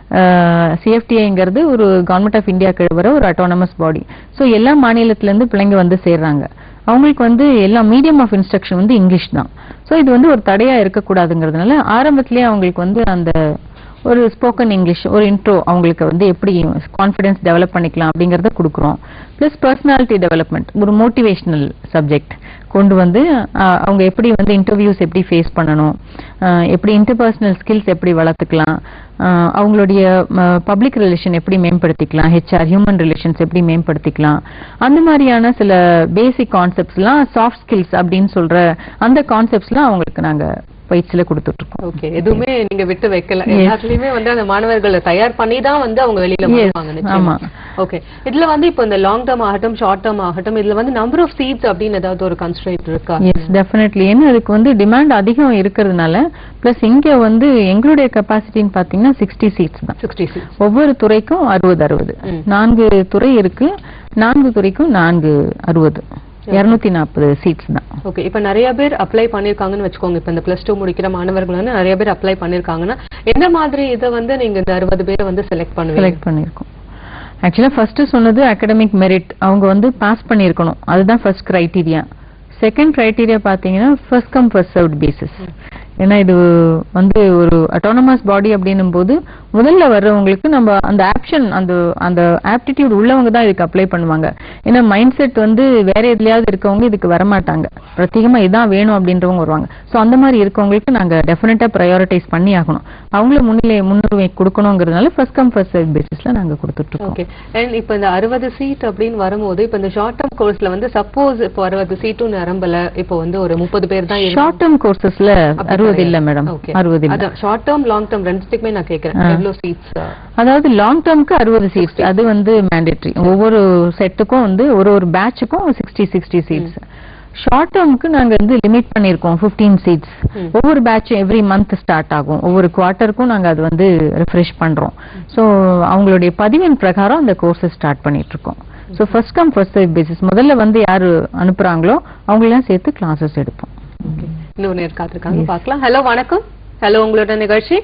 சிஎஃப்டிஐங்கிறது ஒரு கவர்மெண்ட் ஆஃப் இந்தியா கீழ வர ஒரு அட்டானமஸ் பாடி ஸோ எல்லா மாநிலத்துல இருந்து பிள்ளைங்க வந்து சேர்றாங்க அவங்களுக்கு வந்து எல்லா மீடியம் ஆஃப் இன்ஸ்ட்ரக்ஷன் வந்து இங்கிலீஷ் தான் ஸோ இது வந்து ஒரு தடையா இருக்கக்கூடாதுங்கிறதுனால ஆரம்பத்திலேயே அவங்களுக்கு வந்து அந்த ஒரு ஸ்போக்கன் இங்கிலீஷ் ஒரு இன்ட்ரோ அவங்களுக்கு வந்து எப்படி கான்ஃபிடன்ஸ் டெவலப் பண்ணிக்கலாம் அப்படிங்கறத கொடுக்குறோம் ப்ளஸ் பர்சனாலிட்டி டெவலப்மெண்ட் ஒரு மோட்டிவேஷனல் சப்ஜெக்ட் கொண்டு வந்து ஆஹ், அவங்க எப்படி வந்து இன்டர்வியூஸ் எப்படி ஃபேஸ் பண்ணணும் ஆஹ், எப்படி இன்டர்பர்சனல் ஸ்கில்ஸ் எப்படி வளர்த்துக்கலாம் ஆஹ், அவங்களுடைய பப்ளிக் ரிலேஷன் எப்படி மேம்படுத்திக்கலாம் ஹெச்ஆர் ஹியூமன் ரிலேஷன்ஸ் எப்படி மேம்படுத்திக்கலாம் அந்த மாதிரியான சில பேசிக் கான்செப்ட்ஸ்லாம் சாஃப்ட் ஸ்கில்ஸ் அப்படின்னு சொல்ற அந்த கான்செப்ட்ஸ்லாம் அவங்களுக்கு நாங்க பயிற்சியில கொடுத்துட்டு இருக்கோம் ஓகே எதுவுமே நீங்க விட்டு வைக்கல Yes. எல்லாத்துலயுமே வந்து அந்த மாணவர்களை தயார் பண்ணி தான் வந்து அவங்க வெளியில Yes, வருவாங்க நிச்சயமா ஆமா. ஓகே இதுல வந்து இப்போ இந்த லாங் டேர்ம் ஆகட்டும் ஷார்ட் டேர்ம் ஆகட்டும் இதுல வந்து நம்பர் ஆஃப் சீட்ஸ் அப்படின்னு ஏதாவது ஒரு கன்ஸ்ட்ரெயின்ட் இருக்கா எஸ் டெஃபினெட்லி ஏன்னா அதுக்கு வந்து டிமாண்ட் அதிகம் இருக்கிறதுனால பிளஸ் இங்க வந்து எங்களுடைய கெப்பாசிட்டின்னு பாத்தீங்கன்னா சிக்ஸ்டி சீட்ஸ் தான் சிக்ஸ்டி சீட்ஸ் ஒவ்வொரு துறைக்கும் அறுபது அறுபது ம். நான்கு துறை இருக்கு நான்கு துறைக்கும் நான்கு அறுபது இருநூத்தி நாற்பது சீட்ஸ் தான் ஓகே இப்போ நிறைய பேர் அப்ளை பண்ணிருக்காங்கன்னு வச்சுக்கோங்க இப்போ இந்த பிளஸ் டூ முடிக்கிற மாணவர்கள் வந்து நிறைய பேர் அப்ளை பண்ணிருக்காங்கன்னா எந்த மாதிரி இதை வந்து நீங்க இந்த அறுபது பேரை வந்து செலக்ட் பண்ணுவீங்க செலக்ட் பண்ணியிருக்கோம் ஆக்சுவலா ஃபர்ஸ்ட் சொன்னது அகடமிக் மெரிட் அவங்க வந்து பாஸ் பண்ணியிருக்கணும் அதுதான் ஃபர்ஸ்ட் கிரைட்டீரியா செகண்ட் கிரைட்டீரியா பாத்தீங்கன்னா first come first served basis ஏன்னா இது வந்து ஒரு அட்டானமஸ் பாடி அப்படின்னும் போது முதல்ல வர்றவங்களுக்கு நம்ம அந்த ஆப்ஷன் அந்த அந்த ஆப்டிடியூட் உள்ளவங்க தான் இதுக்கு அப்ளை பண்ணுவாங்க ஏன்னா மைண்ட் செட் வந்து வேற எதுலயாவது இருக்கவங்க இதுக்கு வரமாட்டாங்க பிரத்யேகமா இதான் வேணும் அப்படின்றவங்க வருவாங்க சோ அந்த மாதிரி இருக்கவங்களுக்கு நாங்க டெஃபினட்டா ப்ரையாரிட்டைஸ் பண்ணி ஆகணும் அவங்கள முன்னிலை முன்னுரிமை கொடுக்கணுங்கிறதுனால ஃபர்ஸ்ட் கம் ஃபர்ஸ்ட் சர்வ் பேசிஸ்ல நாங்க கொடுத்துட்டு இருக்கோம் ஓகே அண்ட் இப்போ இந்த அறுபது சீட் அப்படின்னு வரும்போது இப்போ இந்த ஷார்ட் டேர்ம் கோர்ஸ்ல வந்து சப்போஸ் இப்போ அறுபது சீட்டும் நிரம்பல இப்போ வந்து ஒரு முப்பது பேர் தான் ஷார்ட் டேர்ம் கோர்சஸ்ல அறுபது இல்ல மேடம் அறுபது இல்ல அதான் ஷார்ட் டேர்ம் லாங் டேர்ம் ரெண்டுத்துக்குமே நான் கேக்குறேன் ஆ. எவ்வளவு சீட்ஸ் அதாவது லாங் டேர்ம்க்கு அறுபது சீட்ஸ் அது வந்து மேண்டேட்ரி ஒவ்வொரு செட்டுக்கும் வந்து ஒரு ஒரு பேட்சுக்கும் சிக்ஸ்டி சிக்ஸ்டி சீட்ஸ் ஷார்ட் டேர்முக்கு நாங்க வந்து லிமிட் பண்ணிருக்கோம் 15 சீட்ஸ் ம். ஒவ்வொரு பேட்சும் எவ்ரி மந்த் ஸ்டார்ட் ஆகும் ஒவ்வொரு குவார்ட்டருக்கும் நாங்க அது வந்து ரிஃப்ரெஷ் பண்றோம் சோ அவங்களுடைய பதிவின் பிரகாரம் அந்த கோர்ஸஸ் ஸ்டார்ட் பண்ணிட்டு இருக்கோம் so first come first serve basis முதல்ல வந்து யாரு அனுப்புறாங்களோ அவங்களெல்லாம் சேர்த்து கிளாஸஸ் எடுப்போம் ஓகே இன்னொரு நேர் காத்திருக்காங்க பார்க்கலாம் ஹலோ வணக்கம் ஹலோ உங்களோட நிகழ்ச்சி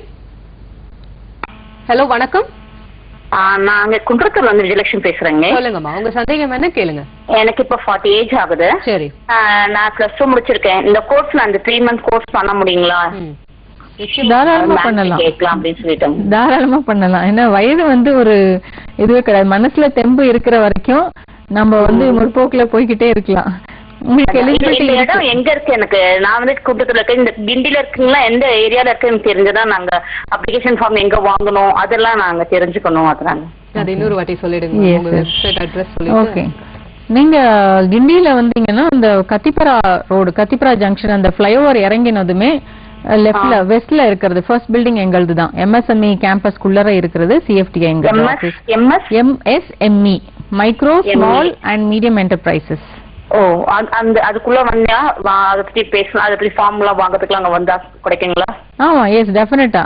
ஹலோ வணக்கம் நாங்க குன்றத்தூர் வந்து விஜயலட்சுமி பேசுறேங்க சொல்லுங்கம்மா உங்க சந்தேகம் என்ன கேளுங்க எனக்கு இப்ப ஃபார்ட்டி ஏஜ் ஆகுது சரி ஆ, நான் பிளஸ் டூ முடிச்சிருக்கேன் இந்த கோர்ஸ்ல அந்த த்ரீ மந்த் கோர்ஸ் பண்ண முடியுங்களா ம். தாராளமா Ma'am பண்ணலாம் கேட்கலாம் அப்படின்னு சொல்லிட்டாங்க தாராளமா பண்ணலாம் ஏன்னா வயது வந்து ஒரு இதுவே கிடையாது மனசுல தெம்பு இருக்கிற வரைக்கும் நம்ம வந்து முற்போக்குல போய்கிட்டே இருக்கலாம் உங்களுக்கு இந்த எலிஜிபிலிட்டி இந்த இடம் எங்க இருக்கு எனக்கு நான் வந்து கூட்டத்துல இருக்கேன் இந்த கிண்டில இருக்குங்களா எந்த ஏரியால இருக்கு எனக்கு தெரிஞ்சதா நாங்க அப்ளிகேஷன் ஃபார்ம் எங்க வாங்கணும் அதெல்லாம் நாங்க தெரிஞ்சுக்கணும் அதனால அது இன்னொரு வாட்டி சொல்லிடுங்க Yes, உங்க yes. வெப்சைட் அட்ரஸ் ஓகே சொல்லிட்டு நீங்க கிண்டியில வந்தீங்கன்னா அந்த கத்திப்பரா ரோடு கத்திப்பரா ஜங்ஷன் அந்த ஃப்ளைஓவர் இறங்கினதுமே லெஃப்ட்ல வெஸ்ட்ல இருக்கிறது ஃபர்ஸ்ட் பில்டிங் எங்களது தான் எம்எஸ்எம்இ கேம்பஸ்க்குள்ளர இருக்கிறது சிஎஃப்டி எங்க MS office MS MSME micro small and medium enterprises ஓ அந்த- அந்த அதுக்குள்ள வந்தா வா- அதை பத்தி பேசலாம் அதை பத்தி ஃபார்ம் எல்லாம் வாங்குறதுக்குலாம் அங்க வந்தா கிடைக்குங்களா ஆமா எஸ் டெஃபினட்டா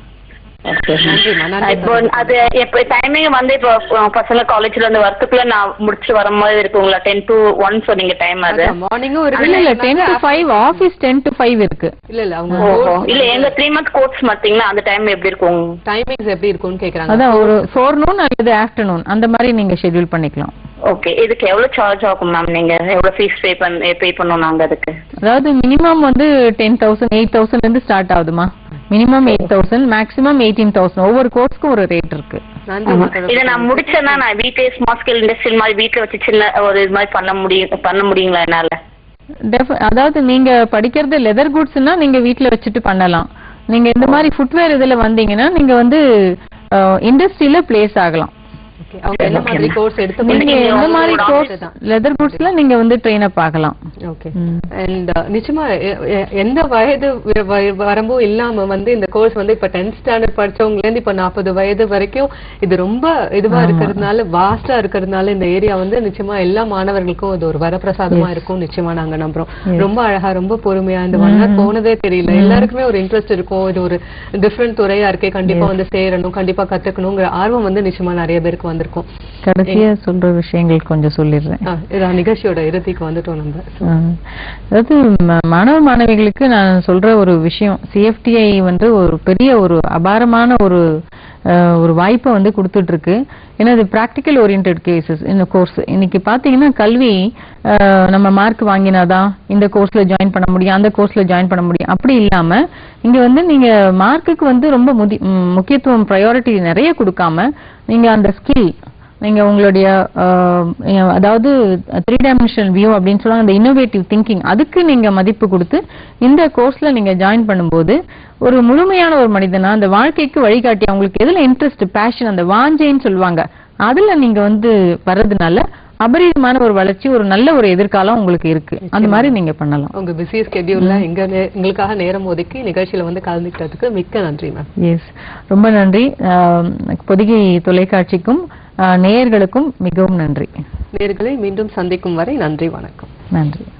நன்றிம்மா நன்றி இப்போ அது எப்ப டைமிங் வந்து இப்போ அஹ், பசங்க காலேஜ்ல இருந்து வரத்துக்குள்ள நான் முடிச்சு வர மாதிரி இருக்குங்களா டென் டு ஒன் சொன்னீங்க டைம் அது மார்னிங்கும் இல்ல இருக்கு இல்ல ten to five office ten to five இருக்கு இல்ல இல்ல அவங்க ஓஹோ இல்ல எங்க த்ரீ மந்த் கோர்ஸ் மாத்தீங்களா அந்த டைம் எப்படி இருக்கும் டைமிங்ஸ் எப்படி இருக்கும்னு கேக்குறாங்க அதான் ஒரு ஃபோர்நூன் அல்லது ஆஃப்டர்நூன் அந்த மாதிரி நீங்க ஷெட்யூல் பண்ணிக்கலாம் ஓகே இதுக்கு எவ்வளவு சார்ஜ் ஆகும் மேம் நீங்க எவ்வளவு ஃபீஸ் பே பண்ண பே பண்ணணும் நாங்க அதுக்கு அதாவது மினிமம் வந்து டென் தௌசண்ட் எயிட் தௌசண்ட்ல இருந்து ஸ்டார்ட் ஆகுதுமா minimum eight thousand maximum eighteen thousand ஒவ்வொரு கோர்ஸ்க்கும் ஒரு ரேட் இருக்கு நன்றி இதை நான் முடிச்சேன்னா நான் வீட்லயே ஸ்மால் ஸ்கேல் இண்டஸ்ட்ரியல் மாதிரி வீட்ல வச்சு சின்ன ஒரு இது மாதிரி பண்ண முடியும் பண்ண முடியுங்களா என்னால Def- அதாவது நீங்க படிக்கிறது லெதர் குட்ஸ்னா நீங்க வீட்ல வச்சுட்டு பண்ணலாம் நீங்க இந்த மாதிரி ஃபுட்வேர் இதுல வந்தீங்கன்னா நீங்க வந்து இண்டஸ்ட்ரியில பிளேஸ் ஆகலாம் Okay. அவங்க என்ன மாதிரி கோர்ஸ் எடுத்து நீங்க நீங்க எந்த மாதிரி உங்களோட கோர்ஸ் தான் லெதர் குட்ஸ்ல நீங்க வந்து ட்ரெயின் அப் ஆகலாம் ஓகே அண்ட் நிச்சயமா எ- எ- எந்த வயது வ- வ- வரம்பும் இல்லாம வந்து இந்த கோர்ஸ் வந்து இப்ப டென்த் ஸ்டாண்டர்ட் படிச்சவங்கல இருந்து இப்ப நாற்பது வயது வரைக்கும் இது ரொம்ப இதுவா இருக்கிறதுனால வாஸ்டா இருக்கிறதுனால இந்த ஏரியா வந்து நிச்சயமா எல்லா மாணவர்களுக்கும் இது ஒரு வரப்பிரசாதமா இருக்கும் நிச்சயமா நாங்க நம்புறோம் ரொம்ப அழகா ரொம்ப பொறுமையா இந்த ஒன் ஹவர் போனதே தெரியல எல்லாருக்குமே ஒரு இன்ட்ரெஸ்ட் இருக்கும் இது ஒரு டிஃப்ரெண்ட் துறையா இருக்கே கண்டிப்பா வந்து சேரணும் கண்டிப்பா கத்துக்கணுங்கிற ஆர்வம் வந்து நிச்சயமா நிறைய பேருக்கு வந்திருக்கும் கடைசியா சொல்ற விஷயங்கள் கொஞ்சம் சொல்லிடுறேன் ஆ, இதான் நிகழ்ச்சியோட இறுதிக்கு வந்துட்டோம் நம்ம So, ஆ. அதாவது ம- மாணவ மாணவிகளுக்கு நான் சொல்ற ஒரு விஷயம் சிஎஃப்டிஐ வந்து ஒரு பெரிய ஒரு அபாரமான ஒரு அஹ், ஒரு வாய்ப்பை வந்து கொடுத்துட்டு இருக்கு ஏன்னா இது ப்ராக்டிக்கல் ஓரியன்ட் கேசஸ் இந்த கோர்ஸ் இன்னைக்கு பாத்தீங்கன்னா கல்வி அஹ், நம்ம மார்க் வாங்கினாதான் இந்த கோர்ஸ்ல ஜாயின் பண்ண முடியும் அந்த கோர்ஸ்ல ஜாயின் பண்ண முடியும் அப்படி இல்லாம இங்க வந்து நீங்க மார்க்குக்கு வந்து ரொம்ப முதி- ம், முக்கியத்துவம் ப்ரையாரிட்டி நிறைய கொடுக்காம நீங்க அந்த ஸ்கில் நீங்க உங்களுடைய அஹ், அதாவது த்ரீ டைமென்ஷனல் வியூ அப்படின்னு சொல்லுவாங்க அந்த இன்னோவேட்டிவ் திங்கிங் அதுக்கு நீங்க மதிப்பு கொடுத்து இந்த கோர்ஸ்ல நீங்க ஜாயின் பண்ணும்போது ஒரு முழுமையான ஒரு மனிதனா அந்த வாழ்க்கைக்கு வழிகாட்டி அவங்களுக்கு எதுல இன்ட்ரெஸ்ட் பேஷன் அந்த வாஞ்சைன்னு சொல்லுவாங்க அதுல நீங்க வந்து வர்றதுனால அபரிதமான ஒரு வளர்ச்சி ஒரு நல்ல ஒரு எதிர்காலம் உங்களுக்கு இருக்கு அந்த மாதிரி நீங்க பண்ணலாம் உங்க பிஸி ஸ்கெடியூல்ல எங்க நே- எங்களுக்காக நேரம் ஒதுக்கி நிகழ்ச்சியில வந்து கலந்துக்கிட்டதுக்கு மிக்க நன்றி மேம் எஸ் ரொம்ப நன்றி அஹ், பொதிகை தொலைக்காட்சிக்கும் அஹ், நேயர்களுக்கும் மிகவும் நன்றி நேர்களை மீண்டும் சந்திக்கும் வரை நன்றி வணக்கம் நன்றி